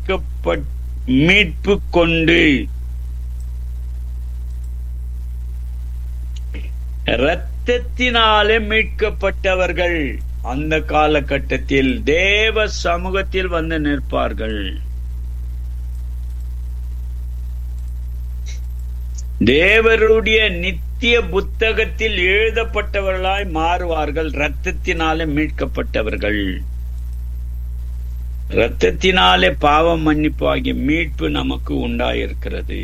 மீட்கப்பட் மீட்பு கொண்டு இரத்தத்தினாலே மீட்கப்பட்டவர்கள் அந்த காலகட்டத்தில் தேவ சமூகத்தில் வந்து நிற்பார்கள் தேவருடைய நித்திய புத்தகத்தில் எழுதப்பட்டவர்களாய் மாறுவார்கள் இரத்தத்தினாலே மீட்கப்பட்டவர்கள் இரத்தத்தினாலே பாவம் மன்னிப்பு ஆகிய மீட்பு நமக்கு உண்டாயிருக்கிறது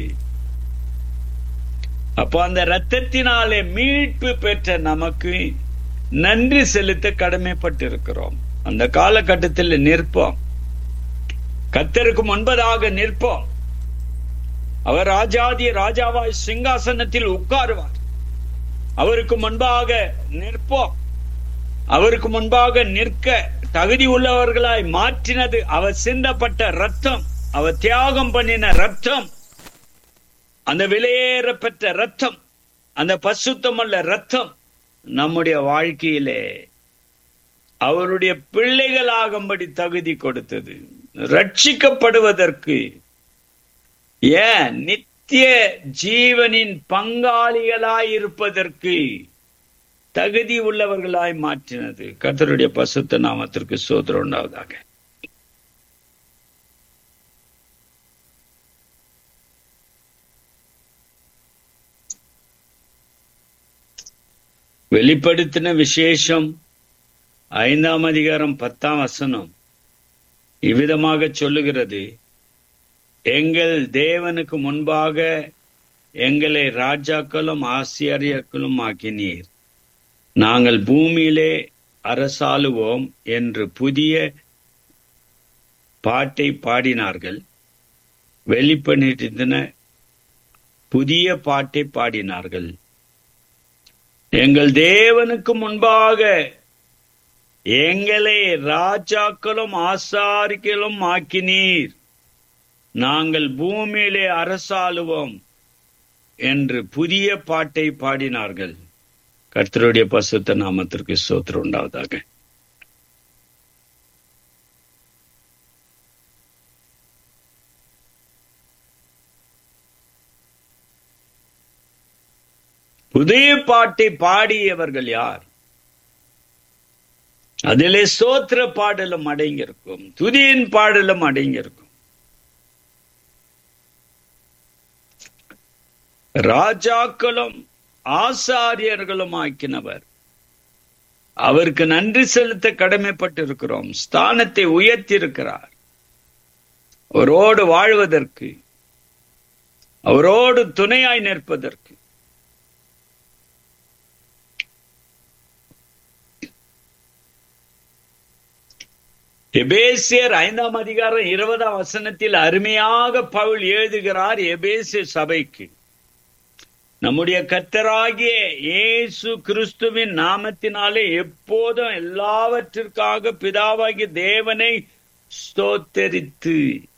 அப்போ அந்த இரத்தத்தினாலே மீட்பு பெற்ற நமக்கு நன்றி செலுத்த கடமைப்பட்டிருக்கிறோம் அந்த காலகட்டத்தில் நிற்போம் கத்தருக்கு முன்பதாக நிற்போம் அவர் ராஜாதி ராஜாவாய் சிங்காசனத்தில் உட்காருவார் அவருக்கு முன்பாக நிற்போம் அவருக்கு முன்பாக நிற்க தகுதி உள்ளவர்களாய் மாற்றினது அவர் சிந்தப்பட்ட ரத்தம் அவர் தியாகம் பண்ணின ரத்தம் அந்த விலையேற பெற்ற ரத்தம் அந்த பசுத்தமல்ல ரத்தம் நம்முடைய வாழ்க்கையிலே அவருடைய பிள்ளைகளாகும்படி தகுதி கொடுத்தது ரட்சிக்கப்படுவதற்கு ஏன் நித்திய ஜீவனின் பங்காளிகளாய் இருப்பதற்கு தகுதி உள்ளவர்களாய் மாற்றினது கர்த்தருடைய பசுத்த நாமத்திற்கு சோதரம் உண்டாவதாக வெளிப்படுத்தின விசேஷம் ஐந்தாம் அதிகாரம் பத்தாம் வசனம் இவ்விதமாக சொல்லுகிறது எங்கள் தேவனுக்கு முன்பாக எங்களை ராஜாக்களும் ஆசிரியர்களும் ஆக்கினீர் நாங்கள் பூமியிலே அரசாளுவோம் என்று புதிய பாட்டை பாடினார்கள் வெளிப்பணித்தின புதிய பாட்டை பாடினார்கள் எங்கள் தேவனுக்கு முன்பாக எங்களை ராஜாக்களும் ஆசாரிகளும் ஆக்கினீர் நாங்கள் பூமியிலே அரசாளுவோம் என்று புதிய பாட்டை பாடினார்கள் கர்த்தருடைய பசுத்த நாமத்திற்கு சோத்திரம் உண்டாவதாக புதிய பாட்டை பாடியவர்கள் யார் அதிலே சோத்திர பாடலும் அடங்கியிருக்கும் துதியின் பாடலும் அடங்கியிருக்கும் ராஜாக்களும் ஆசாரியர்களும் ஆக்கினவர் அவருக்கு நன்றி செலுத்த கடமைப்பட்டிருக்கிறோம் ஸ்தானத்தை உயர்த்தி இருக்கிறார் அவரோடு வாழ்வதற்கு அவரோடு துணையாய் நிற்பதற்கு எபேசியர் ஐந்தாம் அதிகாரம் இருபதாம் வசனத்தில் அருமையாக பவுல் எழுதுகிறார் எபேசிய சபைக்கு நம்முடைய கத்தராகிய இயேசு கிறிஸ்துவின் நாமத்தினாலே எப்போதும் எல்லாவற்றிற்காக பிதாவாகிய தேவனை ஸ்தோத்தரித்து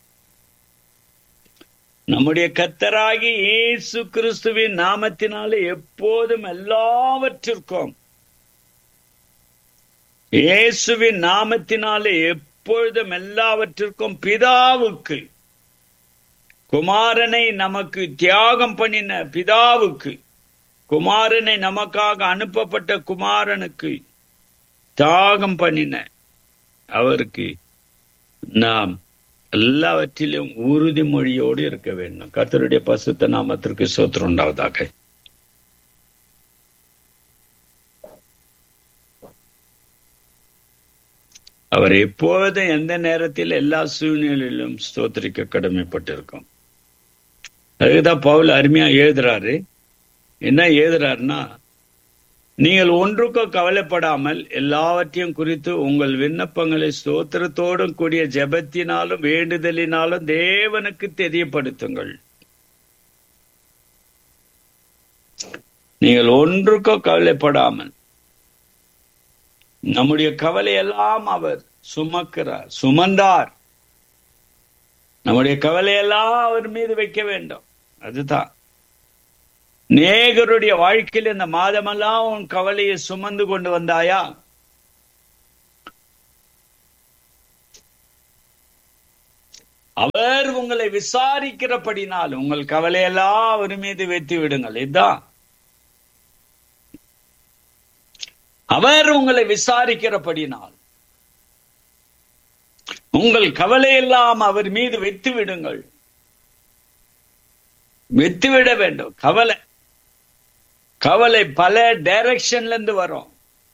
நம்முடைய கத்தராகி இயேசு கிறிஸ்துவின் நாமத்தினாலே எப்போதும் எல்லாவற்றிற்கும் இயேசுவின் நாமத்தினாலே எப்பொழுதும் எல்லாவற்றிற்கும் பிதாவுக்கு குமாரனை நமக்கு தியாகம் பண்ணின பிதாவுக்கு குமாரனை நமக்காக அனுப்பப்பட்ட குமாரனுக்கு தியாகம் பண்ணின அவருக்கு நாம் எல்லாவற்றிலும் உறுதிமொழியோடு இருக்க வேண்டும் கர்த்தருடைய பசுத்த நாமத்திற்கு சோத்திரம் உண்டாவதாக அவர் எப்போதும் எந்த நேரத்தில் எல்லா சூழ்நிலையிலும் ஸ்தோத்திரிக்க கடமைப்பட்டிருக்கோம் அதுக்குதான் பவுல் அருமையா எழுதுறாரு என்ன எழுதுறாருன்னா நீங்கள் ஒன்றுக்கும் கவலைப்படாமல் எல்லாவற்றையும் குறித்து உங்கள் விண்ணப்பங்களை ஸ்தோத்திரத்தோடும் கூடிய ஜெபத்தினாலும் வேண்டுதலினாலும் தேவனுக்கு தெரியப்படுத்துங்கள் நீங்கள் ஒன்றுக்கும் கவலைப்படாமல் நம்முடைய கவலையெல்லாம் அவர் சுமக்கிறார் சுமந்தார் நம்முடைய கவலையெல்லாம் அவர் மீது வைக்க வேண்டும் அதுதான் நேகருடைய வாழ்க்கையில் இந்த மாதமெல்லாம் உன் கவலையை சுமந்து கொண்டு வந்தாயா அவர் உங்களை விசாரிக்கிறபடினால் உங்கள் கவலையெல்லாம் அவர் மீது வைத்து விடுங்கள் இதுதான் அவர் உங்களை விசாரிக்கிறபடினால் உங்கள் கவலையெல்லாம் அவர் மீது வைத்து விடுங்கள் வைத்து விட வேண்டும் கவலை கவலை பல டைரக்ஷன்ல இருந்து வரும்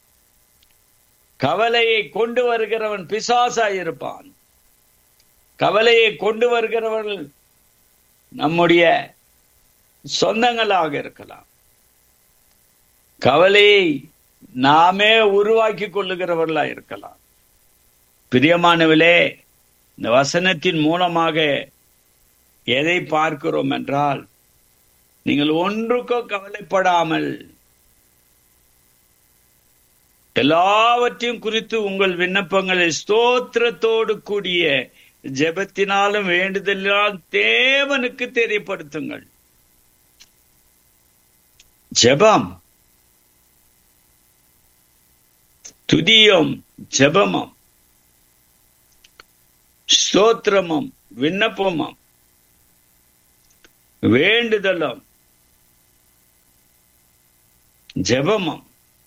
கவலையை கொண்டு வருகிறவன் பிசாசாய் இருப்பான் கவலையை கொண்டு வருகிறவர்கள் நம்முடைய சொந்தங்களாக இருக்கலாம் கவலையை நாமே உருவாக்கி கொள்ளுகிறவர்களா இருக்கலாம் பிரியமானவிலே இந்த வசனத்தின் மூலமாக எதை பார்க்கிறோம் என்றால் நீங்கள் ஒன்றுக்கோ கவலைப்படாமல் எல்லாவற்றையும் குறித்து உங்கள் விண்ணப்பங்களை ஸ்தோத்திரத்தோடு கூடிய ஜெபத்தினாலும் வேண்டுதலினாலும் தேவனுக்கு தெரியப்படுத்துங்கள் ஜெபம் துதியும் ஜெபமும் ஸ்தோத்திரமும் விண்ணப்பமும் வேண்டுதலும் ஜெபமும்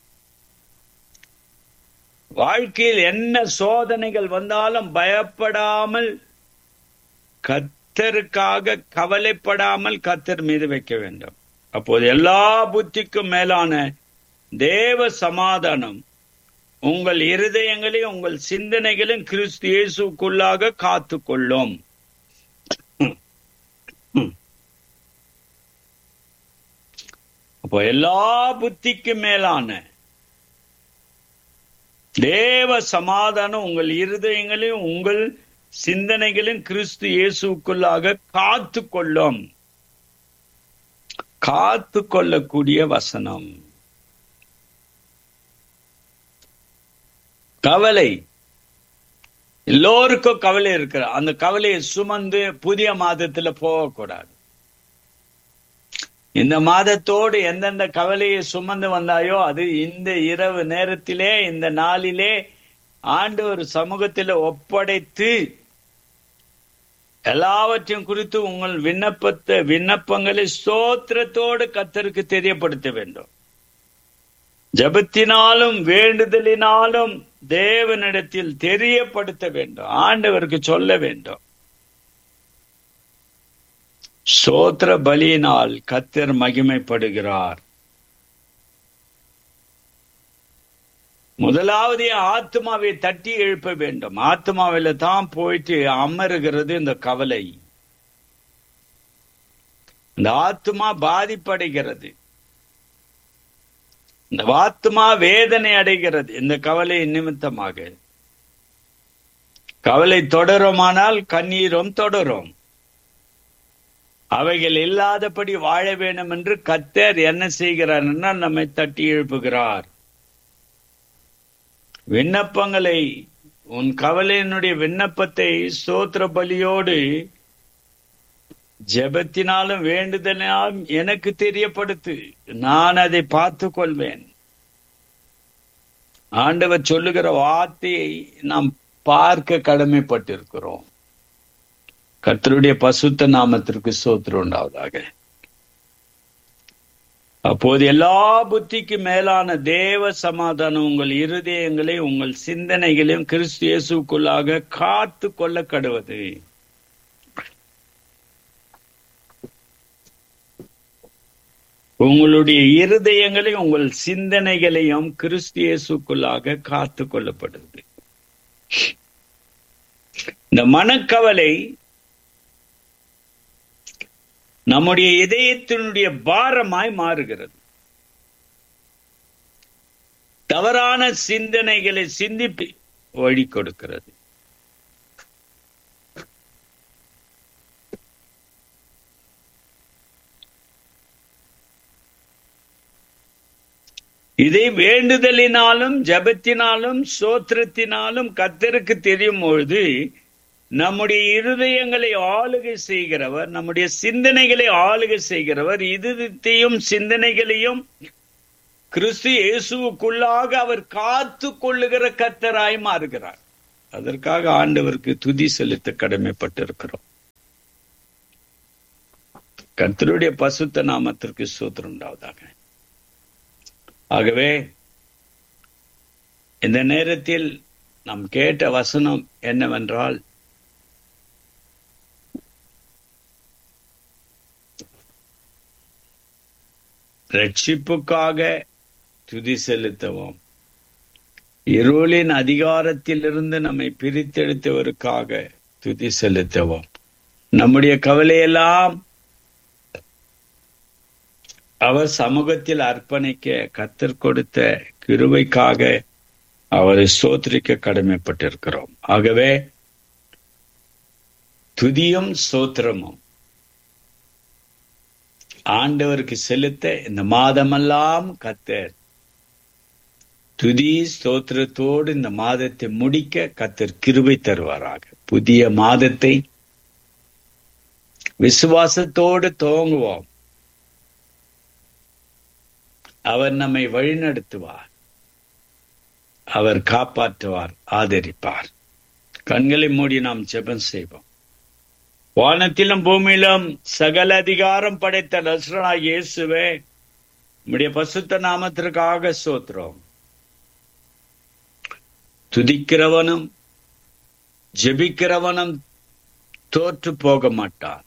வாழ்க்கையில் என்ன சோதனைகள் வந்தாலும் பயப்படாமல் கத்தருக்காக கவலைப்படாமல் கத்தர் மீது வைக்க வேண்டும் அப்போது எல்லா புத்திக்கும் மேலான தேவ சமாதானம் உங்கள் இருதயங்களையும் உங்கள் சிந்தனைகளையும் கிறிஸ்து இயேசுக்குள்ளாக காத்து கொள்ளும் அப்போ எல்லா புத்திக்கு மேலான தேவ சமாதானம் உங்கள் இருதயங்களையும் உங்கள் சிந்தனைகளையும் கிறிஸ்து இயேசுக்குள்ளாக காத்து கொள்ளும் காத்து கொள்ளக்கூடிய வசனம் கவலை எல்லோருக்கும் கவலை இருக்கிற அந்த கவலையை சுமந்து புதிய மாதத்துல போகக்கூடாது இந்த மாதத்தோடு எந்தெந்த கவலையை சுமந்து வந்தாயோ அது இந்த இரவு நேரத்திலே இந்த நாளிலே ஆண்டு ஒரு சமூகத்தில் ஒப்படைத்து எல்லாவற்றையும் குறித்து உங்கள் விண்ணப்பத்தை விண்ணப்பங்களை ஸ்தோத்திரத்தோடு கத்தருக்கு தெரியப்படுத்த வேண்டும் ஜபத்தினாலும் வேண்டுதலினாலும் தேவனிடத்தில் தெரியப்படுத்த வேண்டும் ஆண்டவருக்கு சொல்ல வேண்டும் சோத்திர பலியினால் கத்தர் மகிமைப்படுகிறார் முதலாவது ஆத்மாவை தட்டி எழுப்ப வேண்டும் ஆத்மாவில தான் போயிட்டு அமருகிறது இந்த கவலை இந்த ஆத்மா பாதிப்படைகிறது இந்த ஆத்மா வேதனை அடைகிறது இந்த கவலை நிமித்தமாக கவலை தொடருமானால் கண்ணீரும் தொடரும் அவைகள் இல்லாதபடி வாழ வேண்டும் என்று கத்தர் என்ன செய்கிறார் நம்மை தட்டி எழுப்புகிறார் விண்ணப்பங்களை உன் கவலையினுடைய விண்ணப்பத்தை சோத்திர பலியோடு ஜெபத்தினாலும் வேண்டுதலினாலும் எனக்கு தெரியப்படுத்து நான் அதை பார்த்து கொள்வேன் ஆண்டவர் சொல்லுகிற வார்த்தையை நாம் பார்க்க கடமைப்பட்டிருக்கிறோம் கர்த்தருடைய பசுத்த நாமத்திற்கு சோத்திரம் உண்டாவதாக அப்போது எல்லா புத்திக்கு மேலான தேவ சமாதானம் உங்கள் இருதயங்களை உங்கள் சிந்தனைகளையும் கிறிஸ்து இயேசுக்குள்ளாக காத்து கொள்ள கடுவது உங்களுடைய இருதயங்களையும் உங்கள் சிந்தனைகளையும் கிறிஸ்து இயேசுக்குள்ளாக காத்து கொள்ளப்படுது இந்த மனக்கவலை நம்முடைய இதயத்தினுடைய பாரமாய் மாறுகிறது தவறான சிந்தனைகளை சிந்திப்பி வழி கொடுக்கிறது இதை வேண்டுதலினாலும் ஜபத்தினாலும் சோத்திரத்தினாலும் கத்தருக்கு தெரியும் பொழுது நம்முடைய இருதயங்களை ஆளுகை செய்கிறவர் நம்முடைய சிந்தனைகளை ஆளுகை செய்கிறவர் இருதயத்தையும் சிந்தனைகளையும் கிறிஸ்து இயேசுவுக்குள்ளாக அவர் காத்து கொள்ளுகிற கத்தராய் மாறுகிறார் அதற்காக ஆண்டவருக்கு துதி செலுத்த கடமைப்பட்டிருக்கிறோம் கர்த்தருடைய பசுத்த நாமத்திற்கு சூத்திரம் உண்டாவதாக ஆகவே இந்த நேரத்தில் நாம் கேட்ட வசனம் என்னவென்றால் ரட்சிப்புக்காக துதி செலுத்தவும் இருளின் அதிகாரத்திலிருந்து நம்மை பிரித்தெடுத்தவருக்காக துதி செலுத்தவும் நம்முடைய கவலையெல்லாம் அவர் சமூகத்தில் அர்ப்பணிக்க கத்தர் கொடுத்த கிருவைக்காக அவரை சோத்திரிக்க கடமைப்பட்டிருக்கிறோம் ஆகவே துதியும் சோத்திரமும் ஆண்டவருக்கு செலுத்த இந்த மாதமெல்லாம் கத்தர் துதி ஸ்தோத்திரத்தோடு இந்த மாதத்தை முடிக்க கத்தர் கிருபை தருவாராக புதிய மாதத்தை விசுவாசத்தோடு துவங்குவோம் அவர் நம்மை வழிநடத்துவார் அவர் காப்பாற்றுவார் ஆதரிப்பார் கண்களை மூடி நாம் ஜெபம் செய்வோம் வானத்திலும் பூமியிலும் சகல அதிகாரம் படைத்த நஸ்ரனா இயேசுவே உம்முடைய பசுத்த நாமத்திற்காக சோத்திரம் துதிக்கிறவனும் ஜெபிக்கிறவனும் தோற்று போக மாட்டான்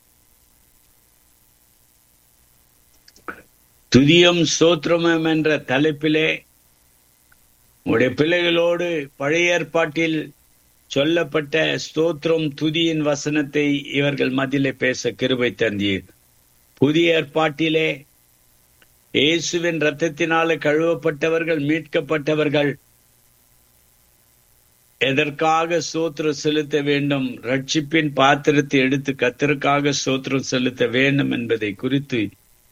துதியும் சோத்திரமும் என்ற தலைப்பிலே உடைய பிள்ளைகளோடு பழைய ஏற்பாட்டில் சொல்லப்பட்ட ஸ்தோத்திரம் துதியின் வசனத்தை இவர்கள் மதிலே பேச கிருபை தந்தீர் புதிய ஏற்பாட்டிலே இயேசுவின் ரத்தத்தினால கழுவப்பட்டவர்கள் மீட்கப்பட்டவர்கள் எதற்காக சோத்திரம் செலுத்த வேண்டும் ரட்சிப்பின் பாத்திரத்தை எடுத்து கத்தருக்காக சோத்திரம் செலுத்த வேண்டும் என்பதை குறித்து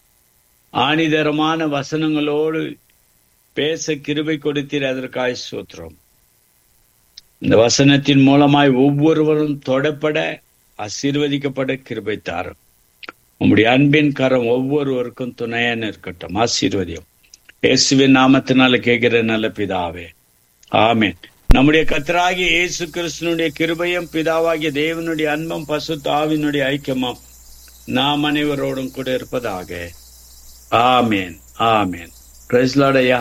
ஆணிதரமான வசனங்களோடு பேச கிருபை கொடுத்தீர் அதற்காக சோத்திரம் இந்த வசனத்தின் மூலமாய் ஒவ்வொருவரும் தொடப்பட ஆசீர்வதிக்கப்பட கிருபை தாரும் உம்முடைய அன்பின் கரம் ஒவ்வொருவருக்கும் துணையான இருக்கட்டும் ஆசீர்வதியும் இயேசுவின் நாமத்தினால கேட்கிற நல்ல பிதாவே ஆமேன் நம்முடைய கத்தராகிய இயேசு கிறிஸ்தனுடைய கிருபையும் பிதாவாகிய தேவனுடைய அன்பும் பசு தாவினுடைய ஐக்கியமும் நாம் அனைவரோடும் கூட இருப்பதாக ஆமேன் ஆமேன் பிரைஸ்லாடையா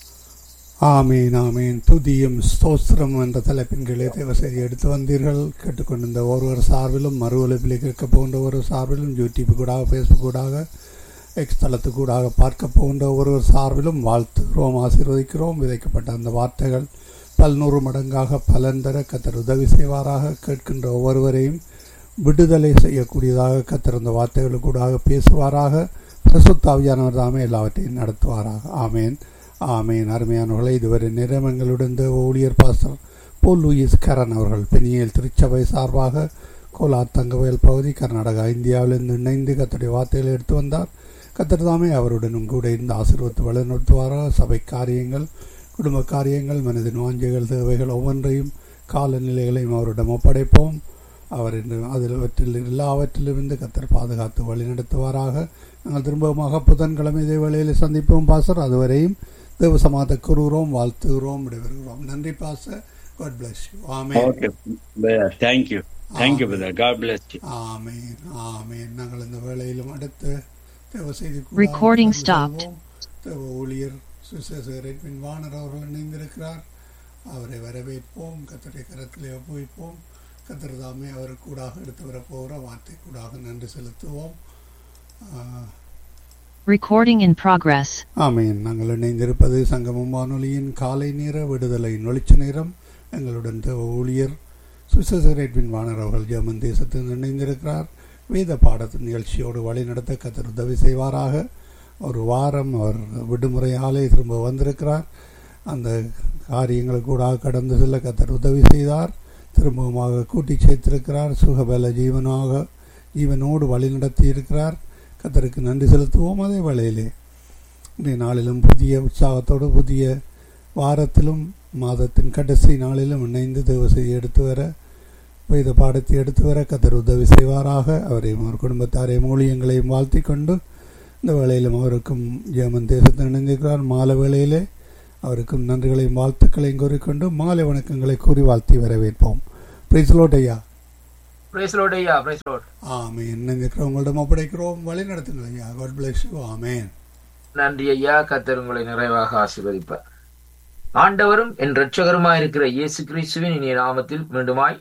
ஆமீன் ஆமீன் துதியும் ஸ்தோத்திரம் என்ற தலைப்பின் கீழே தேவசெய்தி எடுத்து வந்தீர்கள் கேட்டுக்கொண்டிருந்த ஒருவர் சார்பிலும் மறு ஒலிப்பிலே கேட்க போகின்ற ஒரு சார்பிலும் யூடியூப் கூடாக ஃபேஸ்புக் கூடாக எக்ஸ் தளத்துக்கூடாக பார்க்க போகின்ற ஒருவர் சார்பிலும் வாழ்த்துகிறோம் ஆசீர்வதிக்கிறோம் விதைக்கப்பட்ட அந்த வார்த்தைகள் பல்நூறு மடங்காக பலன் தர கத்தர் உதவி செய்வாராக கேட்கின்ற ஒவ்வொருவரையும் விடுதலை செய்யக்கூடியதாக கத்தர் அந்த வார்த்தைகளுக்கூடாக பேசுவாராக பிரசுத்தாவியானவர் தாமே எல்லாவற்றையும் நடத்துவாராக ஆமேன் ஆமேன் அருமையானவர்களை இதுவரை நிறமங்களுடன் தேவ ஊழியர் பாஸ்டர் போல் லூயிஸ் கரன் அவர்கள் பெனியல் திருச்சபை சார்பாக கோலார் தங்கவயல் பகுதி கர்நாடகா இந்தியாவிலிருந்து இணைந்து கத்தருடைய வார்த்தைகளை எடுத்து வந்தார் கத்தர் தாமே அவருடனும் கூட இருந்து ஆசீர்வத்து வழிநடத்துவாராக சபை காரியங்கள் குடும்ப காரியங்கள் மனதின் வாஞ்சைகள் தேவைகள் ஒவ்வொன்றையும் காலநிலைகளையும் அவரிடம் ஒப்படைப்போம் அவர் இன்று அதில் எல்லாவற்றிலிருந்து கத்தர் பாதுகாத்து வழிநடத்துவாராக நாங்கள் திரும்பமாக புதன்கிழமை இதே வேளையில் சந்திப்போம் பாசர் அதுவரையும் தேவ சமாத கூறுகிறோம் வாழ்த்துகிறோம் விடைபெறுகிறோம் நன்றி பாச God bless you amen okay thank you thank you brother God bless you amen amen நாங்கள் இந்த வேளையிலும் அடுத்து தேவ செய்தி Recording stopped. தேவ ஊழியர் சுசேசரின் வாணர் அவர்கள் இணைந்திருக்கிறார் அவரை வரவேற்போம் கத்தரை கரத்திலே ஒப்புவிப்போம் கத்தர் தாமே அவர் கூடாக எடுத்து வரப்போகிற வார்த்தை கூடாக நன்றி செலுத்துவோம் ஆஹ், Recording in progress. ஆமேன் நாங்கள் இணைந்திருப்பது சங்கமம் வானொலியின் காலை நேர விடுதலையின் வெளிச்ச நேரம் எங்களுடன் தேவ ஊழியர் சுவிசரேட்வின் வாணர் அவர்கள் ஜெர்மன் தேசத்தில் இணைந்திருக்கிறார் வேத பாடத்தின் நிகழ்ச்சியோடு வழி நடத்த கத்தர் உதவி செய்வாராக ஒரு வாரம் அவர் விடுமுறையாலே திரும்ப வந்திருக்கிறார் அந்த காரியங்கள் கூட கடந்து செல்ல கத்தர் உதவி செய்தார் திரும்பவுமாக கூட்டி சேர்த்திருக்கிறார் சுகபல ஜீவனாக ஜீவனோடு வழி நடத்தி இருக்கிறார் கத்தருக்கு நன்றி செலுத்துவோம் அதே வேளையிலே இன்றைய நாளிலும் புதிய உற்சாகத்தோடு புதிய வாரத்திலும் மாதத்தின் கடைசி நாளிலும் இணைந்து தேவசெய்தி எடுத்து வர வேத பாடத்தை எடுத்து வர கத்தர் உதவி செய்வாராக அவரையும் அவர் குடும்பத்தாரையும் ஊழியங்களையும் வாழ்த்தி கொண்டு இந்த வேளையிலும் அவருக்கும் ஜெர்மன் தேசத்தில் இணைந்திருக்கிறார் மாலை வேளையிலே அவருக்கும் நன்றிகளையும் வாழ்த்துக்களையும் கூறிக்கொண்டு மாலை வணக்கங்களை கூறி வாழ்த்தி வரவேற்போம் பிரைஸ்லோட் ஐயா பிரைஸ்லோட் ஐயா பிரைஸ்லோட் ஆமேன் நினைக்கிறவங்களிடம் ஒப்படைக்கிறோம் வழி நடத்துங்கள் ஐயா காட் பிளஸ் யூ ஆமேன் நன்றி ஐயா கத்தர் உங்களை நிறைவாக ஆசீர்வதிப்பார் ஆண்டவரும் என் இரட்சகருமாய் இருக்கிற இயேசு கிறிஸ்துவின் இனிய நாமத்தில் மீண்டுமாய்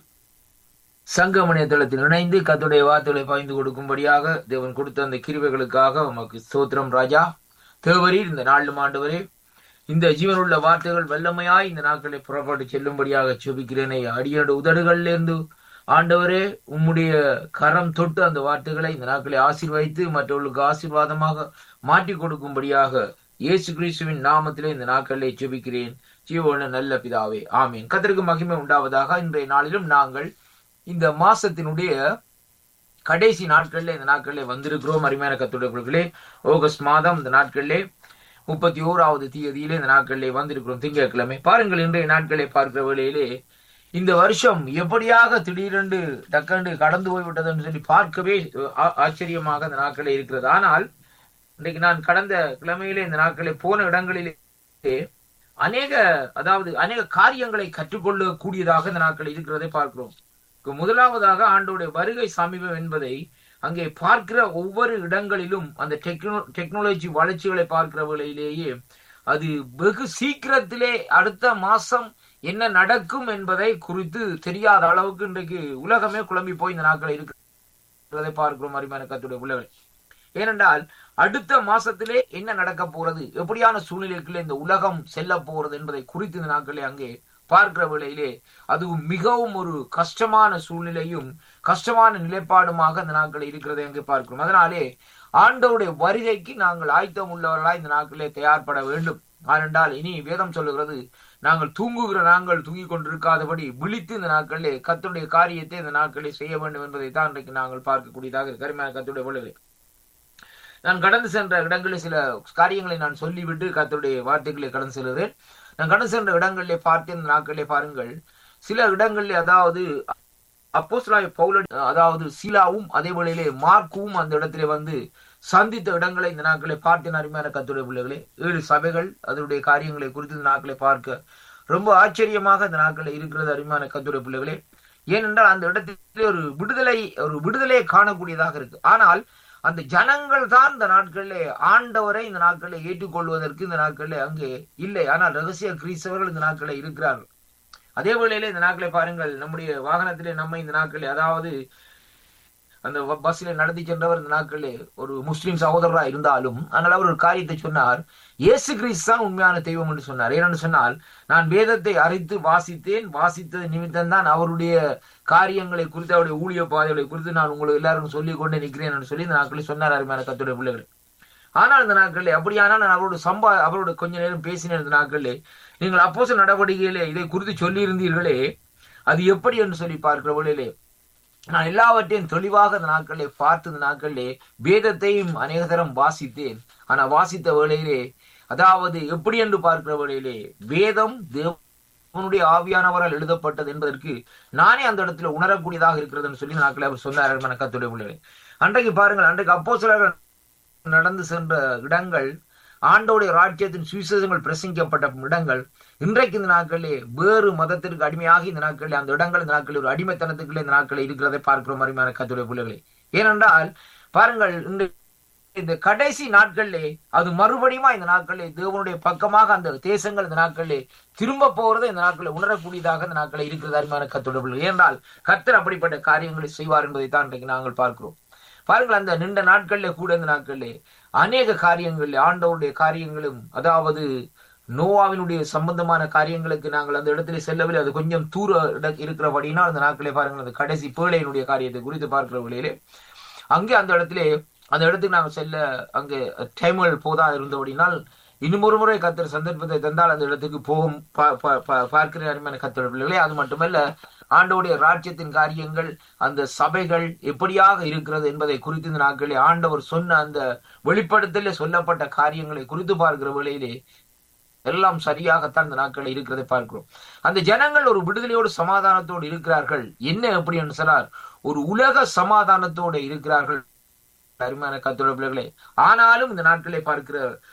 சங்கமணிய தளத்தில் இணைந்து கத்துடைய வார்த்தைகளை பாய்ந்து கொடுக்கும்படியாக தேவன் கொடுத்த அந்த கிருவைகளுக்காக உமக்கு ஸ்தோத்திரம் ராஜா தேவரீர் இந்த நாளும் ஆண்டவரே இந்த ஜீவனுள்ள வார்த்தைகள் வல்லமையாய் இந்த நாட்களை புறப்பட்டு செல்லும்படியாக செபிக்கிறேனே அடியோட உதடுகளிலிருந்து ஆண்டவரே உம்முடைய கரம் தொட்டு அந்த வார்த்தைகளை இந்த நாட்களை ஆசீர்வதித்து மற்றவர்களுக்கு ஆசீர்வாதமாக மாற்றி கொடுக்கும்படியாக இயேசு கிறிஸ்துவின் நாமத்திலே இந்த நாட்களை ஜெபிக்கிறேன் ஜீவன நல்ல பிதாவே ஆமீன் கத்திற்கு மகிமை உண்டாவதாக இன்றைய நாளிலும் நாங்கள் இந்த மாசத்தினுடைய கடைசி நாட்களில் இந்த நாட்களில் வந்திருக்கிறோம் அருமையான கத்துடைய ஆகஸ்ட் மாதம் இந்த நாட்களிலே முப்பத்தி ஓராவது தேதியிலே இந்த நாட்களிலே வந்திருக்கிறோம் திங்கட்கிழமை பாருங்கள் இன்றைய நாட்களை பார்க்கிற வேளையிலே இந்த வருஷம் எப்படியாக திடீரென்று டக்கண்டு கடந்து போய்விட்டதுன்னு சொல்லி பார்க்கவே ஆ- ஆச்சரியமாக இந்த நாட்களே இருக்கிறது ஆனால் இன்றைக்கு நான் கடந்த கிழமையிலே இந்த நாட்களே போன இடங்களிலே அநேக அதாவது அநேக காரியங்களை கற்றுக்கொள்ள கூடியதாக இந்த நாட்கள் இருக்கிறதை பார்க்கிறோம் இப்ப முதலாவதாக ஆண்டோடைய வருகை சமீபம் என்பதை அங்கே பார்க்கிற ஒவ்வொரு இடங்களிலும் அந்த டெக்னோ டெக்னாலஜி வளர்ச்சிகளை பார்க்கிற வேளையிலேயே அது வெகு சீக்கிரத்திலே அடுத்த மாசம் என்ன நடக்கும் என்பதை குறித்து தெரியாத அளவுக்கு இன்றைக்கு உலகமே குழம்பி போய் இந்த நாட்கள் இருக்கிறதை பார்க்கிறோம் அருமையான கத்துடைய பிள்ளைகள் ஏனென்றால் அடுத்த மாசத்திலே என்ன நடக்க போறது எப்படியான சூழ்நிலைக்குள்ளே இந்த உலகம் செல்ல போறது என்பதை குறித்து இந்த நாட்களே அங்கே பார்க்கிற வேளையிலே அதுவும் மிகவும் ஒரு கஷ்டமான சூழ்நிலையும் கஷ்டமான நிலைப்பாடுமாக இந்த நாட்கள் இருக்கிறதை அங்கே பார்க்கிறோம் அதனாலே ஆண்டவருடைய வருகைக்கு நாங்கள் ஆயத்தம் உள்ளவர்களாய் இந்த நாட்களே தயார்பட வேண்டும் ஏனென்றால் இனி வேதம் சொல்லுகிறது நாங்கள் தூங்குகிற நாங்கள் தூங்கிக் கொண்டிருக்காதபடி விழித்து இந்த நாட்களிலே கத்துடைய காரியத்தை இந்த நாட்களிலே செய்ய வேண்டும் என்பதை தான் இன்றைக்கு நாங்கள் பார்க்கக்கூடியதாக இருக்கு அருமையான கத்துடைய பிள்ளைகளே நான் கடந்து சென்ற இடங்களில் சில காரியங்களை நான் சொல்லிவிட்டு கர்த்தருடைய வார்த்தைகளை கடந்து செல்கிறேன் நான் கடந்து சென்ற இடங்களிலே பார்த்து இந்த நாட்களிலே பாருங்கள் சில இடங்களிலே அதாவது அப்போஸ்தலனாகிய பவுல அதாவது சீலாவும் அதே வேளையிலே மார்க்கும் அந்த இடத்திலே வந்து சந்தித்த இடங்களை இந்த நாட்களை பார்த்து அருமையான கத்துடைய பிள்ளைகளே ஏழு சபைகள் அதனுடைய காரியங்களை குறித்து இந்த நாட்களை பார்க்க ரொம்ப ஆச்சரியமாக இந்த நாட்களில் இருக்கிறது அருமையான கத்துடைய பிள்ளைகளே ஏனென்றால் அந்த இடத்திலே ஒரு விடுதலை ஒரு விடுதலையை காணக்கூடியதாக இருக்கு ஆனால் அந்த ஜனங்கள் தான் இந்த நாட்களிலே ஆண்டவரை இந்த நாட்களில் ஏற்றுக்கொள்வதற்கு இந்த நாட்களில் அங்கே இல்லை ஆனால் ரகசிய கிறிஸ்தவர்கள் இந்த நாட்களில் இருக்கிறார்கள் அதே வேளையில இந்த நாட்களை பாருங்கள் நம்முடைய வாகனத்திலே நம்ம இந்த நாட்களில் அதாவது அந்த ப- பஸ்ஸிலே நடத்தி சென்றவர் இந்த நாட்களிலே ஒரு முஸ்லிம் சகோதரரா இருந்தாலும் ஆனால் அவர் ஒரு காரியத்தை சொன்னார் இயேசு கிறிஸ்து தான் உண்மையான தெய்வம் என்று சொன்னார் ஏனென்று சொன்னால் நான் வேதத்தை அறித்து வாசித்தேன் வாசித்தது நிமித்தம் தான் அவருடைய காரியங்களை குறித்து அவருடைய ஊழிய பாதைகளை குறித்து நான் உங்களுக்கு எல்லாருக்கும் சொல்லிக் கொண்டே நிற்கிறேன் என்று சொல்லி இந்த நாட்களில் சொன்னார் அருமையான கத்துடைய பிள்ளைகள் ஆனால் இந்த நாட்களில் அப்படியானால் நான் அவரோட சம்பா அவரோட கொஞ்ச நேரம் பேசினேன் இந்த நாட்களிலே நீங்கள் அப்போஸ் நடவடிக்கையிலே இதை குறித்து சொல்லியிருந்தீர்களே அது எப்படி என்று சொல்லி பார்க்கிற வேளையிலே நான் எல்லாவற்றையும் தெளிவாக இந்த நாட்களிலே பார்த்து இந்த நாட்களிலே வேதத்தையும் அநேக தரம் வாசித்தேன் ஆனா வாசித்த வேளையிலே அதாவது எப்படி என்று பார்க்கிற வேளையிலே வேதம் தேவனுடைய ஆவியானவரால் எழுதப்பட்டது என்பதற்கு நானே அந்த இடத்துல உணரக்கூடியதாக இருக்கிறதுன்னு சொல்லி இந்த நாட்களில் அவர் சொன்னார் என கத்துடைய பிள்ளைகளே அன்றைக்கு பாருங்கள் அன்றைக்கு அப்போ நடந்து சென்ற இடங்கள் ஆண்டோடைய ராஜ்யத்தின் சுவிசேஷங்கள் பிரசங்கிக்கப்பட்ட இடங்கள் இன்றைக்கு இந்த நாட்களிலே வேறு மதத்திற்கு அடிமையாகி இந்த நாட்களில் அந்த இடங்கள் இந்த நாட்களில் ஒரு அடிமைத்தனத்துக்குள்ளே இந்த நாட்களில் இருக்கிறதை பார்க்கிறோம் அருமையான கத்துடைய பிள்ளைகளே ஏனென்றால் பாருங்கள் இந்த இந்த கடைசி நாட்களிலே அது மறுபடியுமா இந்த நாட்களிலே தேவனுடைய பக்கமாக அந்த தேசங்கள் இந்த நாட்களிலே திரும்ப போறதை இந்த நாட்களில் உணரக்கூடியதாக இந்த நாட்களில் இருக்கிறது அருமையான கத்துடைய பிள்ளைகள் ஏனென்றால் கர்த்தர் அப்படிப்பட்ட காரியங்களை செய்வார் என்பதை தான் இன்றைக்கு நாங்கள் பார்க்கிறோம் பாருங்கள் அந்த நீண்ட நாட்கள்ல கூட இந்த நாட்களிலே அநேக காரியங்கள் ஆண்டவருடைய காரியங்களும் அதாவது நோவாவினுடைய சம்பந்தமான காரியங்களுக்கு நாங்கள் அந்த இடத்துல செல்லவில்லை அது கொஞ்சம் தூர இட- இருக்கிறபடினால் அந்த நாட்களே பாருங்கள் அந்த கடைசி பேழையினுடைய காரியத்தை குறித்து பார்க்கிற வழியிலே அங்கே அந்த இடத்திலே அந்த இடத்துக்கு நாங்கள் செல்ல அங்கே டைம்கள் போதா இருந்தபடினால் இன்னும் ஒரு முறை கத்தர் சந்தர்ப்பத்தை தந்தால் அந்த இடத்துக்கு போகும் பா- பா- பா- பார்க்கிற அருமையான கத்தர் பிள்ளைகளே அது மட்டுமல்ல ஆண்டவருடைய ராஜ்யத்தின் காரியங்கள் அந்த சபைகள் எப்படியாக இருக்கிறது என்பதை குறித்து இந்த நாட்களில் ஆண்டவர் சொன்ன அந்த வெளிப்படுத்தல சொல்லப்பட்ட காரியங்களை குறித்து பார்க்கிற வேளையிலே எல்லாம் சரியாகத்தான் இந்த நாட்களில் இருக்கிறதை பார்க்கிறோம் அந்த ஜனங்கள் ஒரு விடுதலையோடு சமாதானத்தோடு இருக்கிறார்கள் என்ன எப்படி என்று சொன்னார் ஒரு உலக சமாதானத்தோடு இருக்கிறார்கள் அருமையான கத்தோட பிள்ளைகளே ஆனாலும் இந்த நாட்களை பார்க்கிற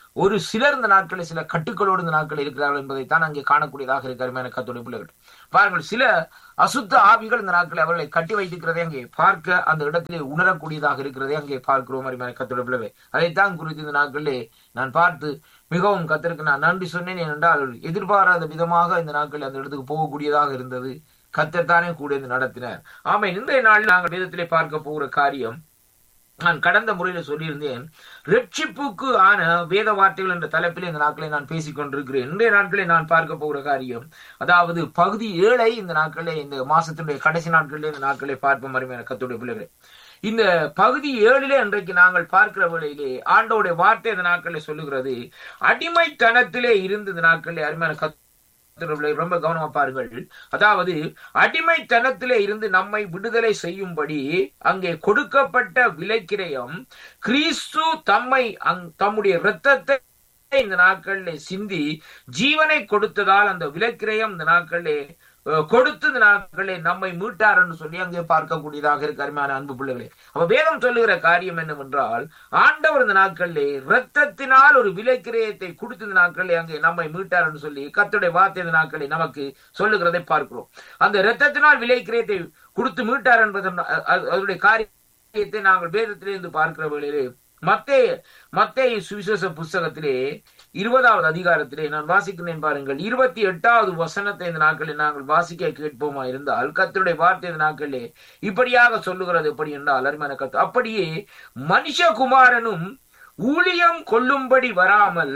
ஒரு சிலர் இந்த நாட்களில் சில கட்டுக்களோடு இந்த நாட்களில் இருக்கிறார்கள் என்பதைத்தான் அங்கே காணக்கூடியதாக இருக்கிற கத்துடைய பிள்ளைகள் பாருங்கள் சில அசுத்த ஆவிகள் இந்த நாட்களை அவர்களை கட்டி வைத்திருக்கிறதை அங்கே பார்க்க அந்த இடத்திலே உணரக்கூடியதாக இருக்கிறதை அங்கே பார்க்கிறோம் அருமையான கத்தோட பிள்ளை அதைத்தான் குறித்து இந்த நாட்களிலே நான் பார்த்து மிகவும் கத்திற்கு நான் நன்றி சொன்னேன் ஏனென்றால் எதிர்பாராத விதமாக இந்த நாட்களில் அந்த இடத்துக்கு போகக்கூடியதாக இருந்தது கத்தத்தானே கூட இருந்து நடத்தினார் ஆமா இன்றைய நாளில் நாங்கள் வேதத்திலே பார்க்க போகிற காரியம் நான் கடந்த முறையில சொல்லியிருந்தேன் ரட்சிப்புக்கு ஆன வேத வார்த்தைகள் என்ற தலைப்பில் இந்த நாட்களை நான் பேசிக் கொண்டிருக்கிறேன் இன்றைய நாட்களை நான் பார்க்க போகிற காரியம் அதாவது பகுதி ஏழை இந்த நாட்களே இந்த மாசத்தினுடைய கடைசி நாட்களிலே இந்த நாட்களை பார்ப்போம் அருமையான கத்துடைய பிள்ளைகளை இந்த பகுதி ஏழிலே இன்றைக்கு நாங்கள் பார்க்கிற வேளையிலே ஆண்டோடைய வார்த்தை இந்த நாட்களில் சொல்லுகிறது அடிமைத்தனத்திலே இருந்து இந்த நாட்களிலே அருமையான கத்து ரொம்ப கவனமா பாருங்கள் அதாவது அடிமைத்தனத்திலே இருந்து நம்மை விடுதலை செய்யும்படி அங்கே கொடுக்கப்பட்ட விலைக்கிரயம் கிறிஸ்து தம்மை தம்முடைய இரத்தத்தை இந்த நாட்களில் சிந்தி ஜீவனை கொடுத்ததால் அந்த விலைக்கிரயம் இந்த நாட்களிலே கொடுத்து இந்த நாட்களே நம்மை மீட்டார் என்று சொல்லி அங்கே பார்க்கக்கூடியதாக இருக்கு அருமையான அன்பு பிள்ளைகளே அப்ப வேதம் சொல்லுகிற காரியம் என்னவென்றால் ஆண்டவர் இந்த நாட்களிலே ரத்தத்தினால் ஒரு விலைக்கிரயத்தை கொடுத்து இந்த நாட்களே அங்கே நம்மை மீட்டார் என்று சொல்லி கத்துடைய வார்த்தை இந்த நாட்களே நமக்கு சொல்லுகிறதை பார்க்கிறோம் அந்த ரத்தத்தினால் விலைக்கிரயத்தை கொடுத்து மீட்டார் என்பது அதனுடைய காரியத்தை நாங்கள் வேதத்திலிருந்து பார்க்கிற வேளையிலே மத்தே மத்தே சுவிசேஷ புஸ்தகத்திலே இருபதாவது அதிகாரத்திலே நான் வாசிக்கிறேன் பாருங்கள் இருபத்தி எட்டாவது வசனத்தை இந்த நாட்களில் நாங்கள் வாசிக்க கேட்போமா இருந்தால் கத்தருடைய வார்த்தை இந்த நாட்களிலே இப்படியாக சொல்லுகிறது எப்படி என்றால் அருமையான கத்து அப்படியே மனுஷகுமாரனும் ஊழியம் கொள்ளும்படி வராமல்